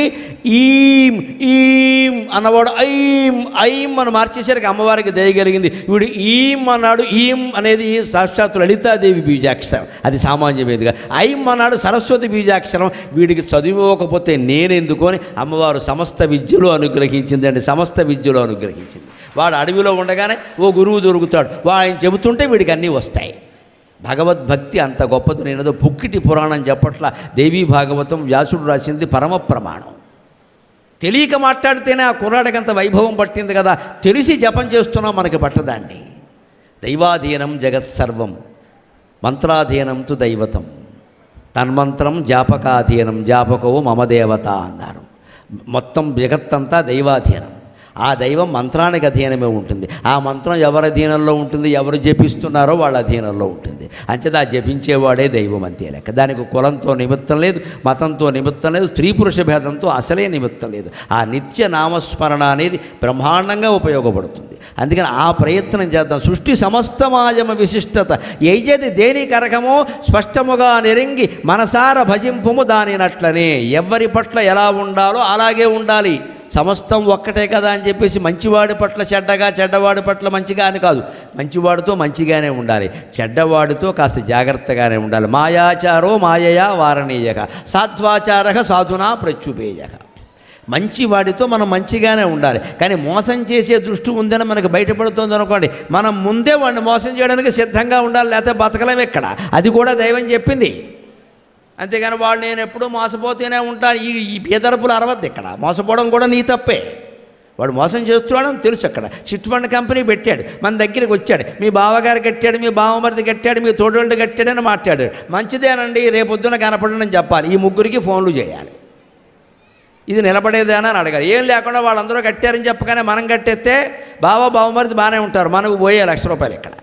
ఈం ఈం అన్నవాడు ఐం ఐం అని మార్చేసరికి అమ్మవారికి దయగలిగింది వీడు ఈం అన్నాడు ఈం అనేది సాక్షాత్ లలితాదేవి బీజాక్షరం అది సామాన్యమేదిగా ఐం అన్నాడు సరస్వతి బీజాక్షరం వీడికి చదివివ్వకపోతే నేనెందుకు అని అమ్మవారు సమస్త విద్యలో అనుగ్రహించిందండి సమస్త విద్యలో అనుగ్రహించింది వాడు అడవిలో ఉండగానే ఓ గురువు దొరుకుతాడు వాడు ఆయన చెబుతుంటే వీడికి అన్నీ వస్తాయి భగవద్భక్తి అంత గొప్పది నేనేదో పుక్కిటి పురాణం చెప్పట్ల దేవీ భాగవతం వ్యాసుడు రాసింది పరమ ప్రమాణం తెలియక మాట్లాడితేనే ఆ కుర్రాడికి అంత వైభవం పట్టింది కదా తెలిసి జపం చేస్తున్నాం మనకి పట్టదండి దైవాధీనం జగత్సర్వం మంత్రాధీనం తు దైవతం తన్మంత్రం జాపకాధీనం జాపకవు మమ దేవత అన్నారు మొత్తం జగత్తంతా దైవాధీనం ఆ దైవం మంత్రానికి అధీనమే ఉంటుంది ఆ మంత్రం ఎవరి అధీనంలో ఉంటుంది ఎవరు జపిస్తున్నారో వాళ్ళ అధీనంలో ఉంటుంది అంచేత ఆ జపించేవాడే దైవం అంతే లెక్క దానికి కులంతో నిమిత్తం లేదు మతంతో నిమిత్తం లేదు స్త్రీ పురుష భేదంతో అసలే నిమిత్తం లేదు ఆ నిత్య నామస్మరణ అనేది బ్రహ్మాండంగా ఉపయోగపడుతుంది అందుకని ఆ ప్రయత్నం చేద్దాం సృష్టి సమస్తమాయమ విశిష్టత ఏది దేని కరకమో స్పష్టముగా నెరింగి మనసార భజింపుము దానినట్లనే ఎవరి పట్ల ఎలా ఉండాలో అలాగే ఉండాలి సమస్తం ఒక్కటే కదా అని చెప్పేసి మంచివాడి పట్ల చెడ్డగా చెడ్డవాడి పట్ల మంచిగా అని కాదు మంచివాడితో మంచిగానే ఉండాలి చెడ్డవాడితో కాస్త జాగ్రత్తగానే ఉండాలి మాయాచారో మాయయా వారణీయక సాధ్వాచార సాధునా ప్రత్యుపేయక మంచివాడితో మనం మంచిగానే ఉండాలి కానీ మోసం చేసే దృష్టి ఉందని మనకు బయటపడుతుంది అనుకోండి మనం ముందే వాడిని మోసం చేయడానికి సిద్ధంగా ఉండాలి లేకపోతే బతకలేం ఎక్కడ అది కూడా దైవం చెప్పింది అంతేగాని వాడు నేను ఎప్పుడూ మోసపోతూనే ఉంటాను ఈ ఈ బేదరపులు అరవద్దు ఇక్కడ మోసపోవడం కూడా నీ తప్పే వాడు మోసం చేస్తున్నాడని తెలుసు అక్కడ చిట్ ఫండ్ కంపెనీ పెట్టాడు మన దగ్గరికి వచ్చాడు మీ బావగారు కట్టాడు మీ బావమరిది కట్టాడు మీ తోడోళ్ళు కట్టాడని మాట్లాడాడు మంచిదేనండి రేపొద్దున కనపడని చెప్పాలి ఈ ముగ్గురికి ఫోన్లు చేయాలి ఇది నిలబడేదేనా అని అడగాలి ఏం లేకుండా వాళ్ళందరూ కట్టారని చెప్పగానే మనం కట్టేస్తే బావ బావమరిది బాగానే ఉంటారు మనకు పోయే లక్ష రూపాయలు ఇక్కడ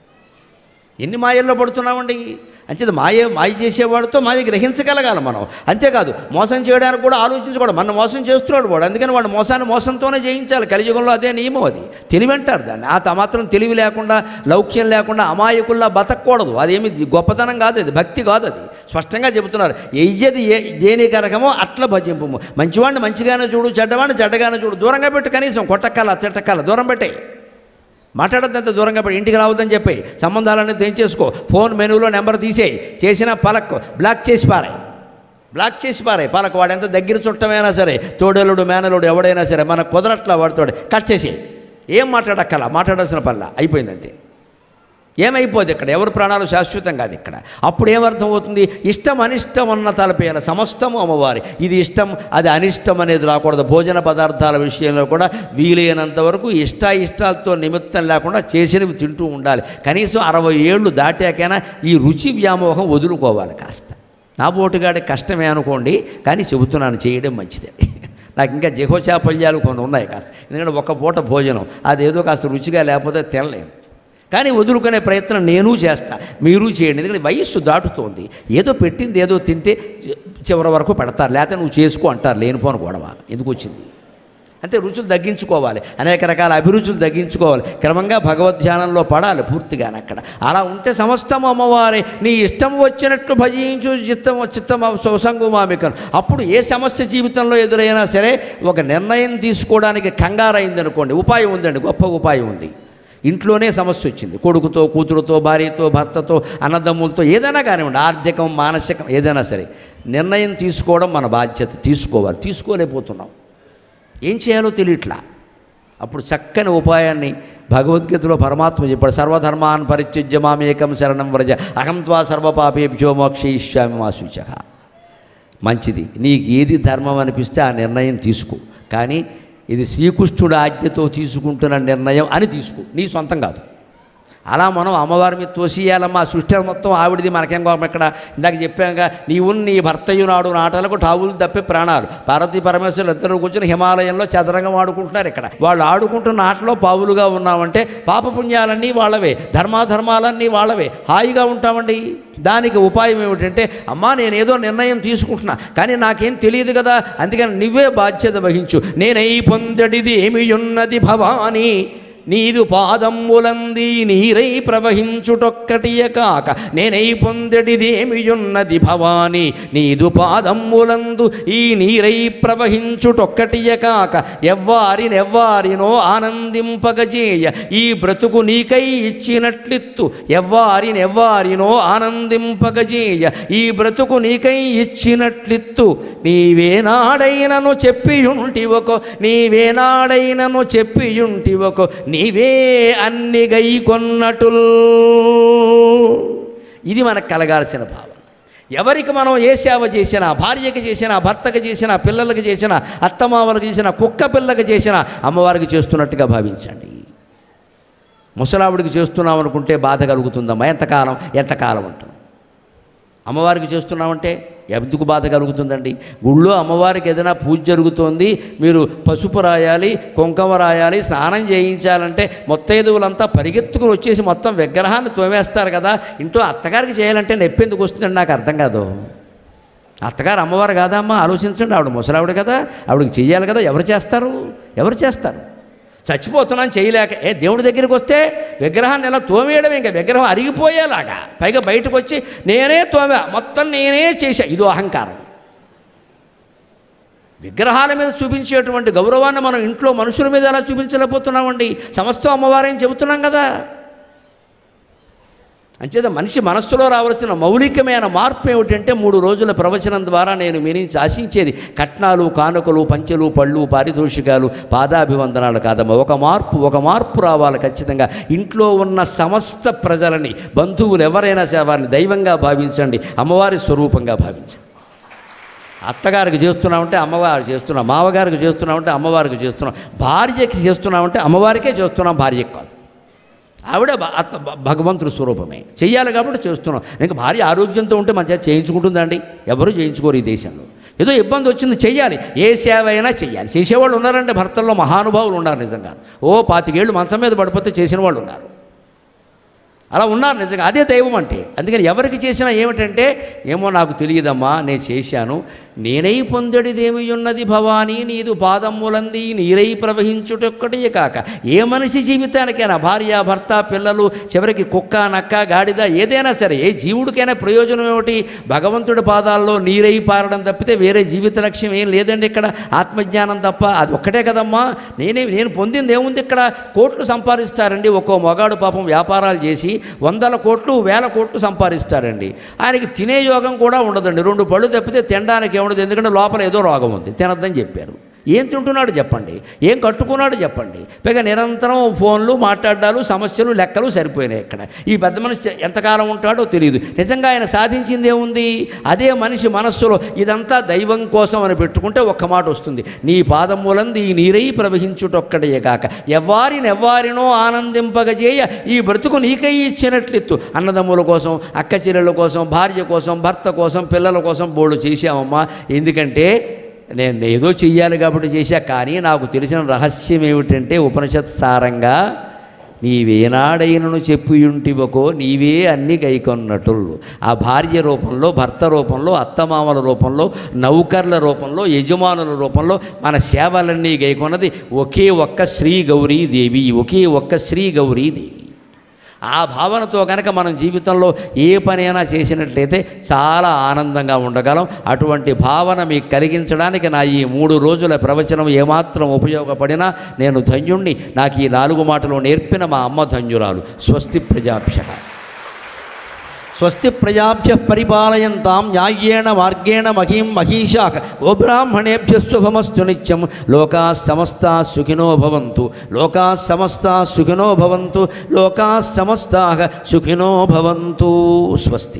ఎన్ని మాయల్లో పడుతున్నామండి అంచేది మాయ మాయ చేసేవాడితో మాయ గ్రహించగలగాలి మనం అంతేకాదు మోసం చేయడానికి కూడా ఆలోచించకూడదు మన మోసం చేస్తున్నాడు వాడు అందుకని వాడు మోసాన్ని మోసంతోనే జయించాలి కలియుగంలో అదే నియమం అది తెలివి అంటారు దాన్ని ఆ మాత్రం తెలివి లేకుండా లౌక్యం లేకుండా అమాయకుల్లా బతకూడదు అదేమి గొప్పతనం కాదు అది భక్తి కాదు అది స్పష్టంగా చెబుతున్నారు ఎయ్యది ఏ దేని కరకమో అట్లా భజింపు మంచివాడిని మంచిగానే చూడు చెడ్డవాడిని చెడ్డగానే చూడు దూరంగా పెట్టు కనీసం కొట్టక్కల తిట్టక్కల దూరం పెట్టే మాట్లాడద్దంత దూరంగా పడి ఇంటికి రావద్దని చెప్పి సంబంధాలన్నీ తెంచేసుకో ఫోన్ మెనూలో నెంబర్ తీసేయి చేసిన పలక్ బ్లాక్ చేసి పారాయి బ్లాక్ చేసి పారాయి పలక్ వాడు ఎంత దగ్గర చుట్టమైనా సరే తోడేలుడు మేనలుడు ఎవడైనా సరే మనకు కుదరట్లా వాడితోడు కట్ చేసి ఏం మాట్లాడక్కల మాట్లాడాల్సిన పనిలా అయిపోయింది అంతే ఏమైపోదు ఇక్కడ ఎవరి ప్రాణాలు శాశ్వతం కాదు ఇక్కడ అప్పుడు ఏమర్థం అవుతుంది ఇష్టం అనిష్టం అన్న తలపేయాలి సమస్తము అమ్మవారి ఇది ఇష్టం అది అనిష్టం అనేది రాకూడదు భోజన పదార్థాల విషయంలో కూడా వీలైనంత వరకు ఇష్ట ఇష్టాలతో నిమిత్తం లేకుండా చేసినవి తింటూ ఉండాలి కనీసం అరవై ఏళ్ళు దాటాకైనా ఈ రుచి వ్యామోహం వదులుకోవాలి కాస్త నా బోటుగాడి కష్టమే అనుకోండి కానీ చెబుతున్నాను చేయడం మంచిదే నాకు ఇంకా జిహోచాపల్యాలు కొన్ని ఉన్నాయి కాస్త ఎందుకంటే ఒక పూట భోజనం అదేదో కాస్త రుచిగా లేకపోతే తినలేను కానీ వదులుకునే ప్రయత్నం నేను చేస్తా మీరు చేయండి ఎందుకంటే వయస్సు దాటుతోంది ఏదో పెట్టింది ఏదో తింటే చివరి వరకు పెడతారు లేకపోతే నువ్వు చేసుకో అంటారు లేనిపోని గొడవ ఎందుకు వచ్చింది అంటే రుచులు తగ్గించుకోవాలి అనేక రకాల అభిరుచులు తగ్గించుకోవాలి క్రమంగా భగవద్ధ్యానంలో పడాలి పూర్తిగా అక్కడ అలా ఉంటే సమస్తం అమ్మవారే నీ ఇష్టం వచ్చినట్లు భజించు చిత్తం చిత్తం సుసంగు మామికను అప్పుడు ఏ సమస్య జీవితంలో ఎదురైనా సరే ఒక నిర్ణయం తీసుకోవడానికి కంగారైంది అనుకోండి ఉపాయం ఉందండి గొప్ప ఉపాయం ఉంది ఇంట్లోనే సమస్య వచ్చింది కొడుకుతో కూతురుతో భార్యతో భర్తతో అన్నదమ్ములతో ఏదైనా కానివ్వండి ఆర్థికం మానసికం ఏదైనా సరే నిర్ణయం తీసుకోవడం మన బాధ్యత తీసుకోవాలి తీసుకోలేకపోతున్నాం ఏం చేయాలో తెలియట్లా అప్పుడు చక్కని ఉపాయాన్ని భగవద్గీతలో పరమాత్మ చెప్పాడు సర్వధర్మాన్ పరిత్యజ్య మామేకం శరణం వ్రజ అహం త్వా సర్వపాపేభ్యో మోక్షయిష్యామి మా సూచ మంచిది నీకు ఏది ధర్మం అనిపిస్తే ఆ నిర్ణయం తీసుకో కానీ ఇది శ్రీకృష్ణుడు ఆజ్ఞతో తీసుకుంటున్న నిర్ణయం అని తీసుకో నీ సొంతం కాదు అలా మనం అమ్మవారి మీద తోసియాలమ్మా సృష్టి మొత్తం ఆవిడిది మనకేం కోపం ఇక్కడ ఇందాక చెప్పాక నీవు నీ భర్తయ్య నాడు నాటలకు టావులు తప్పే ప్రాణాలు పార్వతీ పరమేశ్వరులు ఇద్దరు కూర్చొని హిమాలయంలో చదరంగం ఆడుకుంటున్నారు ఇక్కడ వాళ్ళు ఆడుకుంటున్న ఆటలో పావులుగా ఉన్నామంటే పాపపుణ్యాలన్నీ వాళ్ళవే ధర్మాధర్మాలన్నీ వాళ్ళవే హాయిగా ఉంటామండి దానికి ఉపాయం ఏమిటంటే అమ్మా నేను ఏదో నిర్ణయం తీసుకుంటున్నా కానీ నాకేం తెలియదు కదా అందుకని నువ్వే బాధ్యత వహించు నేనై పొందడిది ఏమి ఉన్నది భవానీ నీదు పాదమ్ములంది నీరై ప్రవహించుటొక్కటియ కాక నేనై పొందడిదేమియున్నది భవాని నీదు పాదమ్ములందు ఈ నీరై ప్రవహించుటొక్కటియ కాక ఎవ్వారినెవ్వారినో ఆనందింపగజేయ ఈ బ్రతుకు నీకై ఇచ్చినట్లిత్తు ఎవ్వారినెవ్వారినో ఆనందింపగజేయ ఈ బ్రతుకు నీకై ఇచ్చినట్లిత్తు నీవేనాడైనను చెప్పియుంటివకో నీవేనాడైనను చెప్పియుంటివకో నీవే అన్ని గైకొన్నటుల్ ఇది మనకు కలగాల్సిన భావన ఎవరికి మనం ఏ సేవ చేసినా భార్యకి చేసినా భర్తకి చేసినా పిల్లలకి చేసినా అత్తమామలకు చేసినా కుక్క పిల్లకి చేసినా అమ్మవారికి చేస్తున్నట్టుగా భావించండి ముసలావిడికి చేస్తున్నాం అనుకుంటే బాధ కలుగుతుందమ్మా ఎంతకాలం ఎంతకాలం అంటాం అమ్మవారికి చేస్తున్నామంటే ఎందుకు బాధ కలుగుతుందండి గుళ్ళో అమ్మవారికి ఏదైనా పూజ జరుగుతోంది మీరు పసుపు రాయాలి కుంకుమ రాయాలి స్నానం చేయించాలంటే మొత్తైదువులంతా పరిగెత్తుకుని వచ్చేసి మొత్తం విగ్రహాన్ని తోమేస్తారు కదా ఇంట్లో అత్తగారికి చేయాలంటే నొప్పి ఎందుకు వస్తుందండి నాకు అర్థం కాదు అత్తగారు అమ్మవారు కాదా అమ్మ ఆలోచించండి ఆవిడ ముసలావిడ కదా ఆవిడకి చెయ్యాలి కదా ఎవరు చేస్తారు ఎవరు చేస్తారు చచ్చిపోతున్నాను చేయలేక ఏ దేవుడి దగ్గరికి వస్తే విగ్రహాన్ని ఎలా తోమేయడం ఇంకా విగ్రహం అరిగిపోయేలాగా పైగా బయటకు వచ్చి నేనే తోమా మొత్తం నేనే చేశా ఇదో అహంకారం విగ్రహాల మీద చూపించేటువంటి గౌరవాన్ని మనం ఇంట్లో మనుషుల మీద ఎలా చూపించలేకపోతున్నామండి సమస్తం అమ్మవారని చెబుతున్నాం కదా అంచేత మనిషి మనస్సులో రావాల్సిన మౌలికమైన మార్పు ఏమిటంటే మూడు రోజుల ప్రవచనం ద్వారా నేను మీ నుంచి ఆశించేది కట్నాలు కానుకలు పంచెలు పళ్ళు పారితోషికాలు పాదాభివందనాలు కాదమ్మా ఒక మార్పు ఒక మార్పు రావాలి ఖచ్చితంగా ఇంట్లో ఉన్న సమస్త ప్రజలని బంధువులు ఎవరైనా సరే వారిని దైవంగా భావించండి అమ్మవారి స్వరూపంగా భావించండి అత్తగారికి చేస్తున్నామంటే అమ్మవారు చేస్తున్నాం మామగారికి చేస్తున్నామంటే అమ్మవారికి చేస్తున్నాం భార్యకి చేస్తున్నామంటే అమ్మవారికే చేస్తున్నాం భార్యకి కాదు ఆవిడ భ- అత్త భ- భగవంతుడి స్వరూపమే చెయ్యాలి కాబట్టి చేస్తున్నాం ఇంకా భార్య ఆరోగ్యంతో ఉంటే మంచిగా చేయించుకుంటుందండి ఎవరు చేయించుకోరు ఈ దేశంలో ఏదో ఇబ్బంది వచ్చింది చెయ్యాలి ఏ సేవ అయినా చెయ్యాలి చేసేవాళ్ళు ఉన్నారండి భర్తల్లో మహానుభావులు ఉన్నారు నిజంగా ఓ పాతికేళ్ళు మంచం మీద పడిపోతే చేసిన వాళ్ళు ఉన్నారు అలా ఉన్నారు నిజంగా అదే దైవం అంటే అందుకని ఎవరికి చేసినా ఏమిటంటే ఏమో నాకు తెలియదమ్మా నేను చేశాను నేనై పొందడిదేమి ఉన్నది భవానీ నీదు పాదమ్ములంది నీరై ప్రవహించుటొక్కటే కాక ఏ మనిషి జీవితానికైనా భార్య భర్త పిల్లలు చివరికి కుక్క నక్క గాడిద ఏదైనా సరే ఏ జీవుడికైనా ప్రయోజనం ఏమిటి భగవంతుడి పాదాల్లో నీరై పారడం తప్పితే వేరే జీవిత లక్ష్యం ఏం లేదండి ఇక్కడ ఆత్మజ్ఞానం తప్ప అది ఒక్కటే కదమ్మా నేనే నేను పొందింది ఏముంది ఇక్కడ కోట్లు సంపాదిస్తారండి ఒక్కో మొగాడు పాపం వ్యాపారాలు చేసి వందల కోట్లు వేల కోట్లు సంపాదిస్తారండి ఆయనకి తినే యోగం కూడా ఉండదండి రెండు పళ్ళు తప్పితే తినడానికి ఏముండదు ఎందుకంటే లోపల ఏదో రోగం ఉంది తినద్దని చెప్పారు ఏం తింటున్నాడు చెప్పండి ఏం కట్టుకున్నాడు చెప్పండి పైగా నిరంతరం ఫోన్లు మాట్లాడాలు సమస్యలు లెక్కలు సరిపోయినాయి ఇక్కడ ఈ పెద్ద మనిషి ఎంతకాలం ఉంటాడో తెలియదు నిజంగా ఆయన సాధించింది ఏముంది అదే మనిషి మనస్సులో ఇదంతా దైవం కోసం అని పెట్టుకుంటే ఒక్క మాట వస్తుంది నీ పాదములంది ఈ నీరై ప్రవహించుటొక్కడే కాక ఎవ్వారిని ఎవ్వారినో ఆనందింపగజేయ ఈ బ్రతుకు నీకై ఇచ్చినట్లెత్తు అన్నదమ్ముల కోసం అక్క చెల్లెల కోసం భార్య కోసం భర్త కోసం పిల్లల కోసం బోర్డు చేశామమ్మా ఎందుకంటే నేను ఏదో చెయ్యాలి కాబట్టి చేశా కానీ నాకు తెలిసిన రహస్యం ఏమిటంటే ఉపనిషత్ సారంగా నీవేనాడైనను చెప్పియుంటివకో నీవే అన్ని గైకొన్నట్లు ఆ భార్య రూపంలో భర్త రూపంలో అత్తమామల రూపంలో నౌకర్ల రూపంలో యజమానుల రూపంలో మన సేవలన్నీ గైకొన్నది ఒకే ఒక్క శ్రీ గౌరీదేవి ఒకే ఒక్క శ్రీ గౌరీదేవి ఆ భావనతో కనుక మనం జీవితంలో ఏ పనైనా చేసినట్లయితే చాలా ఆనందంగా ఉండగలం అటువంటి భావన మీకు కలిగించడానికి నా ఈ మూడు రోజుల ప్రవచనం ఏమాత్రం ఉపయోగపడినా నేను ధన్యుణ్ణి నాకు ఈ నాలుగు మాటలు నేర్పిన మా అమ్మ ధన్యురాలు స్వస్తి ప్రజాభ్య స్వస్తి ప్రజాభ్య పరిపాలయంతాం న్యాయేణ మార్గేణ మహీం మహీషా గోబ్రాహ్మణేభ్య శుభమస్తు నిత్యం లోకా సమస్తా సుఖినో భవంతు లోకా సమస్తా సుఖినో భవంతు లోకా సమస్తా సుఖినో భవంతు స్వస్తి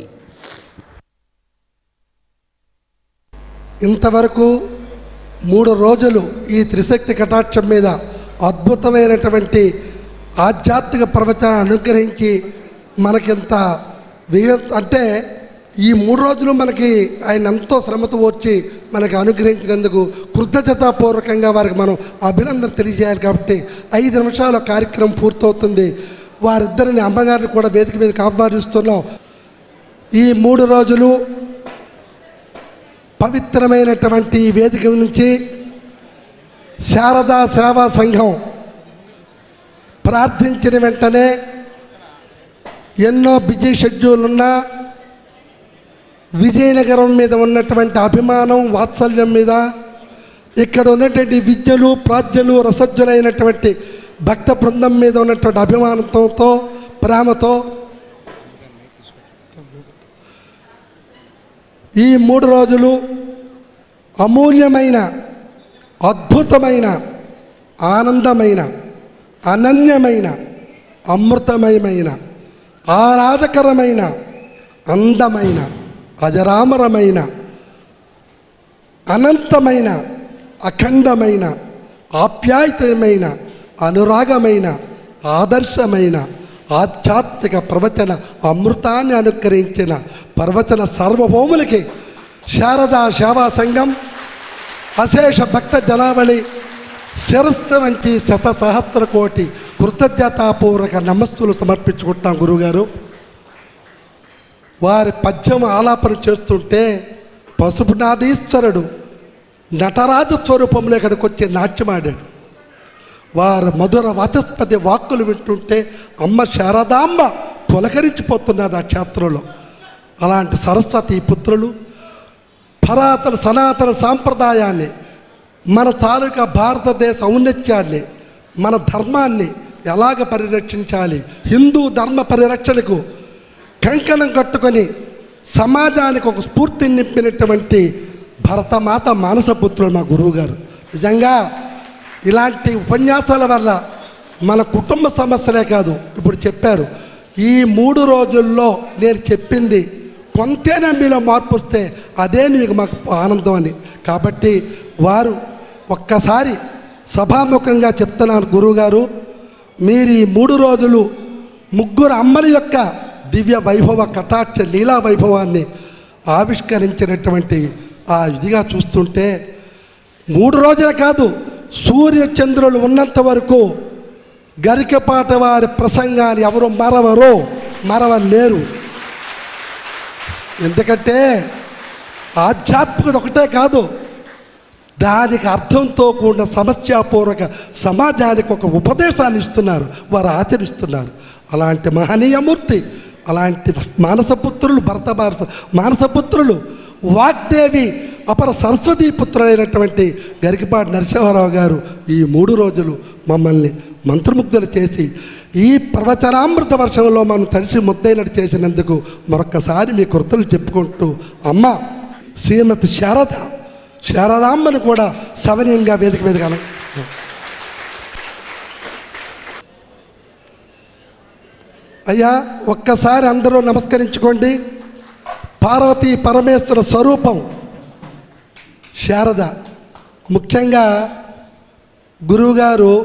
ఇంతవరకు మూడు రోజులు ఈ త్రిశక్తి కటాక్షం మీద అద్భుతమైనటువంటి ఆధ్యాత్మిక ప్రవచనాన్ని అనుగ్రహించి మనకింత వియ అంటే ఈ మూడు రోజులు మనకి ఆయన ఎంతో శ్రమతో వచ్చి మనకి అనుగ్రహించినందుకు కృతజ్ఞతాపూర్వకంగా వారికి మనం అభినందన తెలియజేయాలి కాబట్టి ఐదు నిమిషాల కార్యక్రమం పూర్తవుతుంది వారిద్దరిని అమ్మగారిని కూడా వేదిక మీదకి ఆహ్వానిస్తున్నాం ఈ మూడు రోజులు పవిత్రమైనటువంటి ఈ వేదిక నుంచి శారదా సేవా సంఘం ప్రార్థించిన వెంటనే ఎన్నో బిజీ షెడ్యూల్ ఉన్నా విజయనగరం మీద ఉన్నటువంటి అభిమానం వాత్సల్యం మీద ఇక్కడ ఉన్నటువంటి విద్యలు ప్రాజ్ఞలు రసజ్జులైనటువంటి భక్త బృందం మీద ఉన్నటువంటి అభిమానంతో ప్రేమతో ఈ మూడు రోజులు అమూల్యమైన అద్భుతమైన ఆనందమైన అనన్యమైన అమృతమయమైన ఆరాధకరమైన అందమైన అజరామరమైన అనంతమైన అఖండమైన ఆప్యాయతమైన అనురాగమైన ఆదర్శమైన ఆధ్యాత్మిక ప్రవచన అమృతాన్ని అనుకరించిన ప్రవచన సార్వభౌములకి శారదా సేవా సంఘం అశేష భక్త జనావళి శిరస్సు వంచి శత సహస్ర కోటి కృతజ్ఞతాపూర్వక నమస్సులు సమర్పించుకుంటున్నాం గురుగారు వారి పద్యం ఆలాపన చేస్తుంటే పసుపునాథీశ్వరుడు నటరాజ స్వరూపంలో ఇక్కడికి వచ్చి నాట్యమాడాడు వారు మధుర వాచస్పతి వాక్కులు వింటుంటే అమ్మ శారదాంబ పులకరించిపోతున్నది ఆ క్షేత్రంలో అలాంటి సరస్వతి పుత్రులు పరాతన సనాతన సాంప్రదాయాన్ని మన తాలూకా భారతదేశ ఔన్నత్యాన్ని మన ధర్మాన్ని ఎలాగ పరిరక్షించాలి హిందూ ధర్మ పరిరక్షణకు కంకణం కట్టుకొని సమాజానికి ఒక స్ఫూర్తిని నింపినటువంటి భరతమాత మానసపుత్రులు మా గురువుగారు నిజంగా ఇలాంటి ఉపన్యాసాల వల్ల మన కుటుంబ సమస్యలే కాదు ఇప్పుడు చెప్పారు ఈ మూడు రోజుల్లో నేను చెప్పింది కొంతేనా మీలో మార్పు వస్తే అదే మీకు మాకు ఆనందం అని కాబట్టి వారు ఒక్కసారి సభాముఖంగా చెప్తున్నాను గురువుగారు మీరు ఈ మూడు రోజులు ముగ్గురు అమ్మల యొక్క దివ్య వైభవ కటాక్ష లీలా వైభవాన్ని ఆవిష్కరించినటువంటి ఆ ఇదిగా చూస్తుంటే మూడు రోజులే కాదు సూర్య చంద్రులు ఉన్నంత వరకు గరికపాట వారి ప్రసంగాన్ని ఎవరు మరవరు మరవలేరు ఎందుకంటే ఆధ్యాత్మికత ఒకటే కాదు దానికి అర్థంతో కూడిన సమస్యాపూర్వక సమాజానికి ఒక ఉపదేశాన్ని ఇస్తున్నారు వారు ఆచరిస్తున్నారు అలాంటి మహనీయమూర్తి అలాంటి మానసపుత్రులు భరత మానస మానసపుత్రులు వాగ్దేవి అపర సరస్వతీ పుత్రులైనటువంటి గరికపాటి నరసింహారావు గారు ఈ మూడు రోజులు మమ్మల్ని మంత్రముగ్ధులు చేసి ఈ ప్రవచనామృత వర్షంలో మనం తడిసి ముద్దైనట్టు చేసినందుకు మరొక్కసారి మీ కృతలు చెప్పుకుంటూ అమ్మ శ్రీమతి శారద శారదాంబను కూడా సవనీయంగా వేదిక మీద కన అయ్యా ఒక్కసారి అందరూ నమస్కరించుకోండి పార్వతీ పరమేశ్వర స్వరూపం శారద ముఖ్యంగా గురువుగారు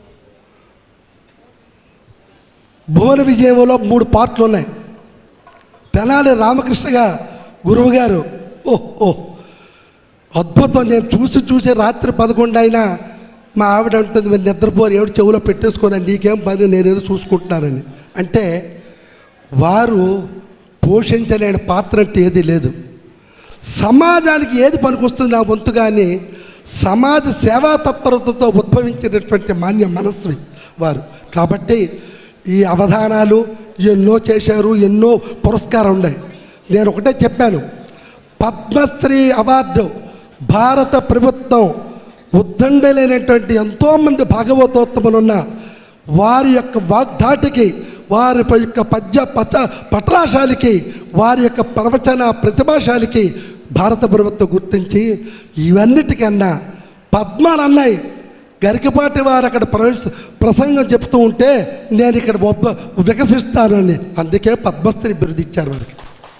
భువన విజయంలో మూడు పాటలు ఉన్నాయి తెనాలి రామకృష్ణగా గురువుగారు ఓహ్ ఓహ్ అద్భుతం నేను చూసి చూసి రాత్రి పదకొండు అయినా మా ఆవిడ ఉంటుంది మీరు నిద్రపోరు ఎవడు చెవులో పెట్టేసుకొని నీకేం పని నేను ఏదో చూసుకుంటున్నానని అంటే వారు పోషించలేని పాత్ర అంటే ఏది లేదు సమాజానికి ఏది పనికొస్తుంది ఆ వంతు కానీ సమాజ సేవా తత్పరతతో ఉద్భవించినటువంటి మాన్య మనస్వి వారు కాబట్టి ఈ అవధానాలు ఎన్నో చేశారు ఎన్నో పురస్కారం ఉన్నాయి నేను ఒకటే చెప్పాను పద్మశ్రీ అవార్డు భారత ప్రభుత్వం ఉద్దండలేనటువంటి ఎంతోమంది భాగవతోత్తములున్న వారి యొక్క వాగ్ధాటికి వారి యొక్క పద్య పచ పట్రాశాలికి వారి యొక్క ప్రవచన ప్రతిభాశాలికి భారత ప్రభుత్వం గుర్తించి ఇవన్నిటికన్నా పద్మాలు అన్నాయి గరికపాటి వారు అక్కడ ప్రవేశ ప్రసంగం చెప్తూ ఉంటే నేను ఇక్కడ ఒప్ప వికసిస్తానని అందుకే పద్మశ్రీ బిరుదు ఇచ్చారు వారికి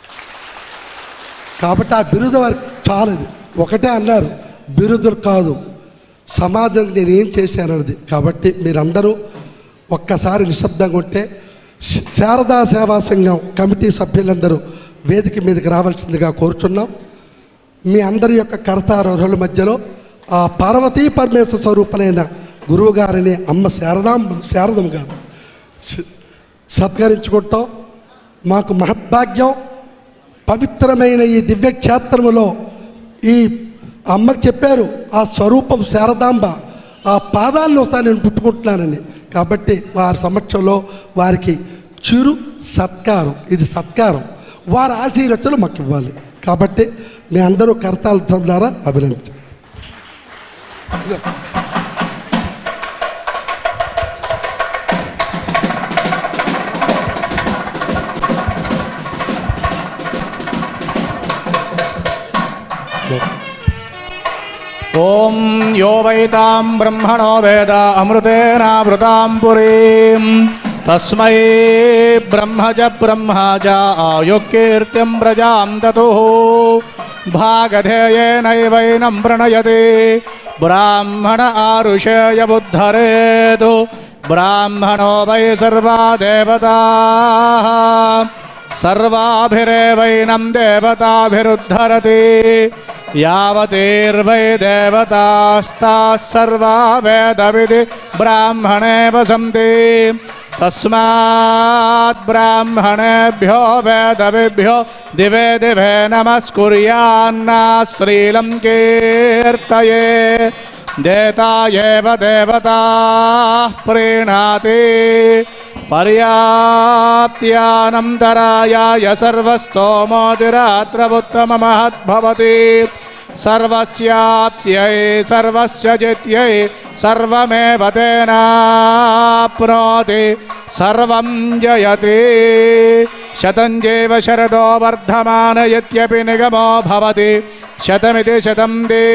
కాబట్టి ఆ బిరుదు వారికి చాలది ఒకటే అన్నారు బిరుదులు కాదు సమాజంకి నేను ఏం చేశానన్నది కాబట్టి మీరందరూ ఒక్కసారి నిశ్శబ్దంగా ఉంటే శ- శారదా సేవా సంఘం కమిటీ సభ్యులందరూ వేదిక మీదకి రావాల్సిందిగా కోరుచున్నాం మీ అందరి యొక్క కరతారోహుల మధ్యలో ఆ పార్వతీ పరమేశ్వర స్వరూపనైన గురువు గారిని అమ్మ శారదాం శారదం గారు స- సత్కరించుకుంటాం మాకు మహద్భాగ్యం పవిత్రమైన ఈ దివ్యక్షేత్రములో ఈ అమ్మకి చెప్పారు ఆ స్వరూపం శారదాంబ ఆ పాదాలను ఒకసారి నేను పుట్టుకుంటున్నానని కాబట్టి వారి సమక్షంలో వారికి చిరు సత్కారం ఇది సత్కారం వారి ఆశీర్వచనలు మాకు ఇవ్వాలి కాబట్టి మీ అందరూ కర్తాల ద్వారా అభినందించండి ॐ यो वैतां ब्रह्मणो वेद अमृतेनावृतां पुरीं तस्मै ब्रह्म च ब्रह्म च आयुकीर्तिं प्रजां दतुः भागधेयेनैवैनं प्रणयति ब्राह्मण आरुषेयबुद्धरेतु ब्राह्मणो वै सर्वा देवताः सर्वाभिरेवैनं देवताभिरुद्धरति यावतीर्वै देवतास्ताः सर्वा वेदविधि ब्राह्मणे वसन्ति तस्मात् ब्राह्मणेभ्यो वेदविभ्यो दिवे दिवे नमस्कुर्यान्ना श्रीलं कीर्तये देता एव देवताः प्रीणाति पर्याप्त्यानन्तरायाय सर्वस्तोमोतिरात्रमुत्तममहद्भवति सर्वस्याप्त्यै सर्वस्य जित्यै सर्वमेव तेनाप्नोति सर्वं जयति शतञ्जेव शरदो वर्धमान यद्यपि निगमो भवति शतमिति शतं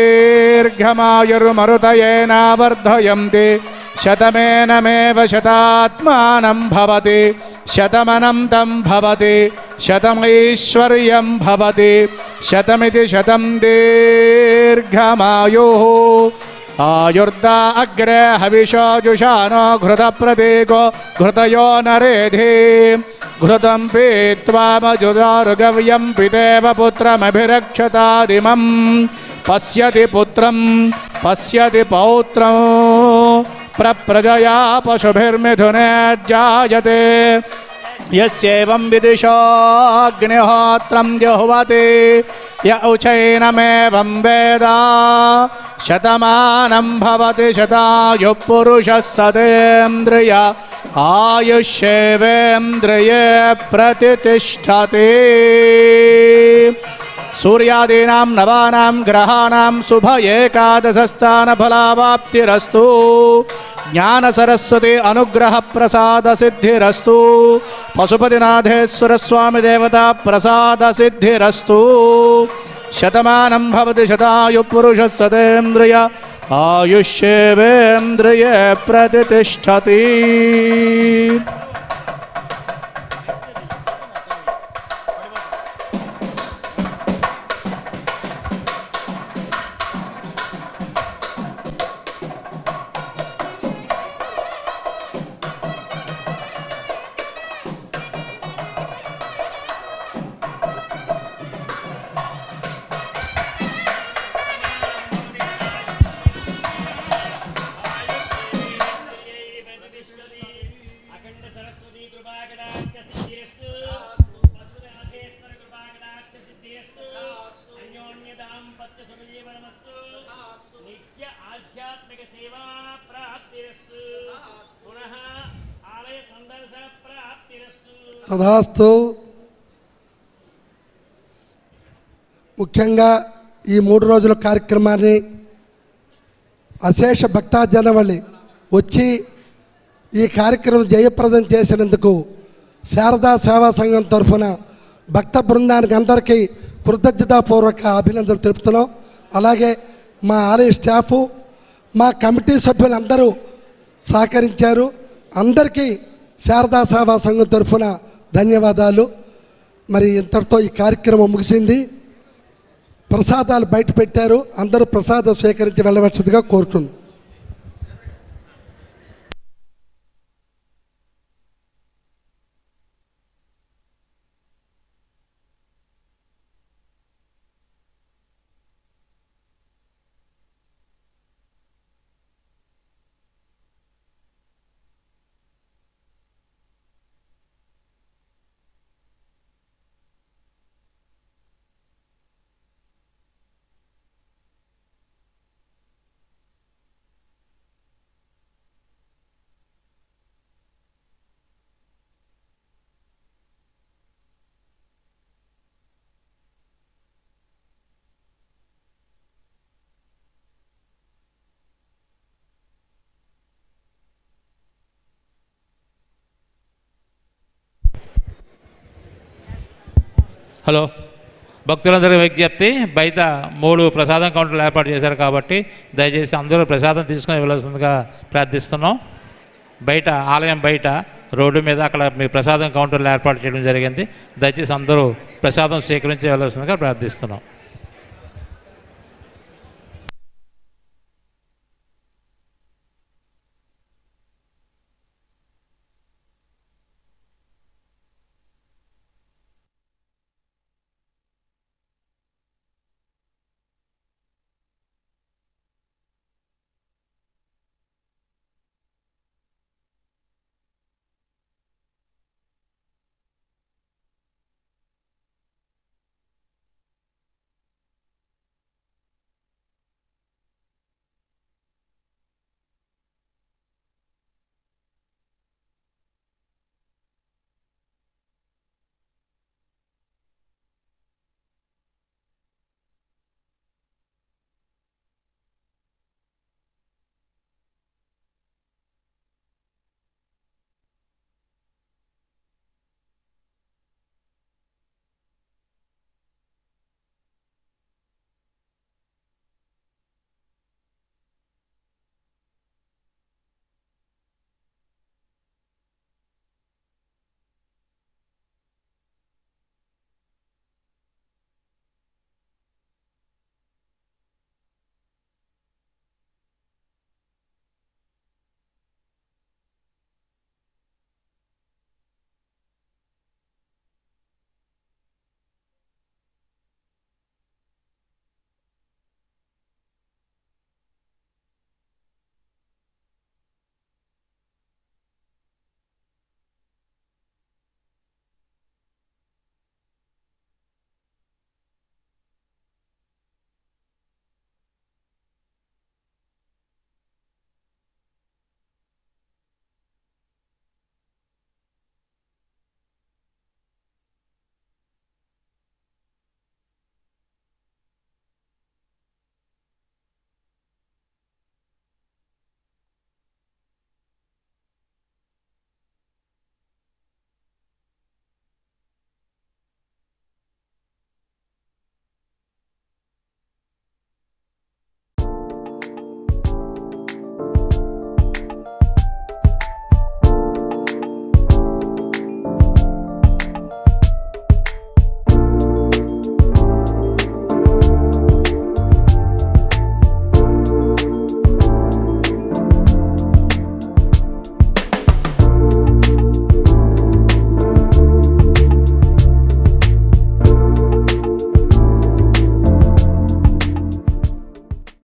दीर्घमायुर्मरुतयेनावर्धयन्ति शतमेनमेव शतात्मानं भवति शतमनन्तं भवति शतमैश्वर्यं भवति शतमिति शतं दीर्घमायुः आयुर्दा अग्रे हविषो जुषानो घृतप्रतीको घृतयो नरेधि घृतं पीत्वामजुदारुगव्यं पितेव पुत्रमभिरक्षतादिमम् पश्यति पुत्रं पश्यति पौत्रं प्रप्रजया पशुभिर्मिथुनेर्जायते यस्यैवं विदिशोऽग्निहोत्रं जुह्वति य उचैनमेवं वेद शतमानं भवति शतायुः पुरुषः सतेन्द्रिय आयुष्येवेन्द्रिये प्रतितिष्ठति सूर्यादीनां नवानां ग्रहाणां शुभ एकादशस्थानफलावाप्तिरस्तु ज्ञानसरस्वती अनुग्रहप्रसादसिद्धिरस्तु पशुपतिनाथेश्वरस्वामिदेवता प्रसादसिद्धिरस्तु శతమానం భవతి శతాయు పురుష సతేంద్రియ ఆయుష్యేవేంద్రియ ప్రతిష్టతి అఖండ సరస్వతి కృపాకటాక్ష సిద్ధిరస్తు వసుదేవేశ్వర కృపాకటాక్ష సిద్ధిరస్తు అన్యోన్య దాంపత్య సుఖజీవనమస్తు నిత్య ఆధ్యాత్మిక సేవా ప్రాప్తిరస్తు పునః ఆలయ సందర్శన ప్రాప్తిరస్తు తదాస్తు ముఖ్యంగా ఈ మూడు రోజుల కార్యక్రమాన్ని అశేష భక్తాజనవళి వచ్చి ఈ కార్యక్రమం జయప్రదం చేసినందుకు శారదా సేవా సంఘం తరఫున భక్త బృందానికి అందరికీ కృతజ్ఞతాపూర్వక అభినందనలు తెలుపుతున్నాం అలాగే మా ఆలయ స్టాఫు మా కమిటీ సభ్యులందరూ సహకరించారు అందరికీ శారదా సేవా సంఘం తరఫున ధన్యవాదాలు మరి ఇంతటితో ఈ కార్యక్రమం ముగిసింది ప్రసాదాలు బయట పెట్టారు అందరూ ప్రసాదం స్వీకరించి వెళ్ళవలసిందిగా కోరుతున్నాను హలో భక్తులందరికీ విజ్ఞప్తి బయట మూడు ప్రసాదం కౌంటర్లు ఏర్పాటు చేశారు కాబట్టి దయచేసి అందరూ ప్రసాదం తీసుకొని వెళ్ళాల్సిందిగా ప్రార్థిస్తున్నాం బయట ఆలయం బయట రోడ్డు మీద అక్కడ మీ ప్రసాదం కౌంటర్లు ఏర్పాటు చేయడం జరిగింది దయచేసి అందరూ ప్రసాదం స్వీకరించి వెళ్ళాల్సిందిగా ప్రార్థిస్తున్నాం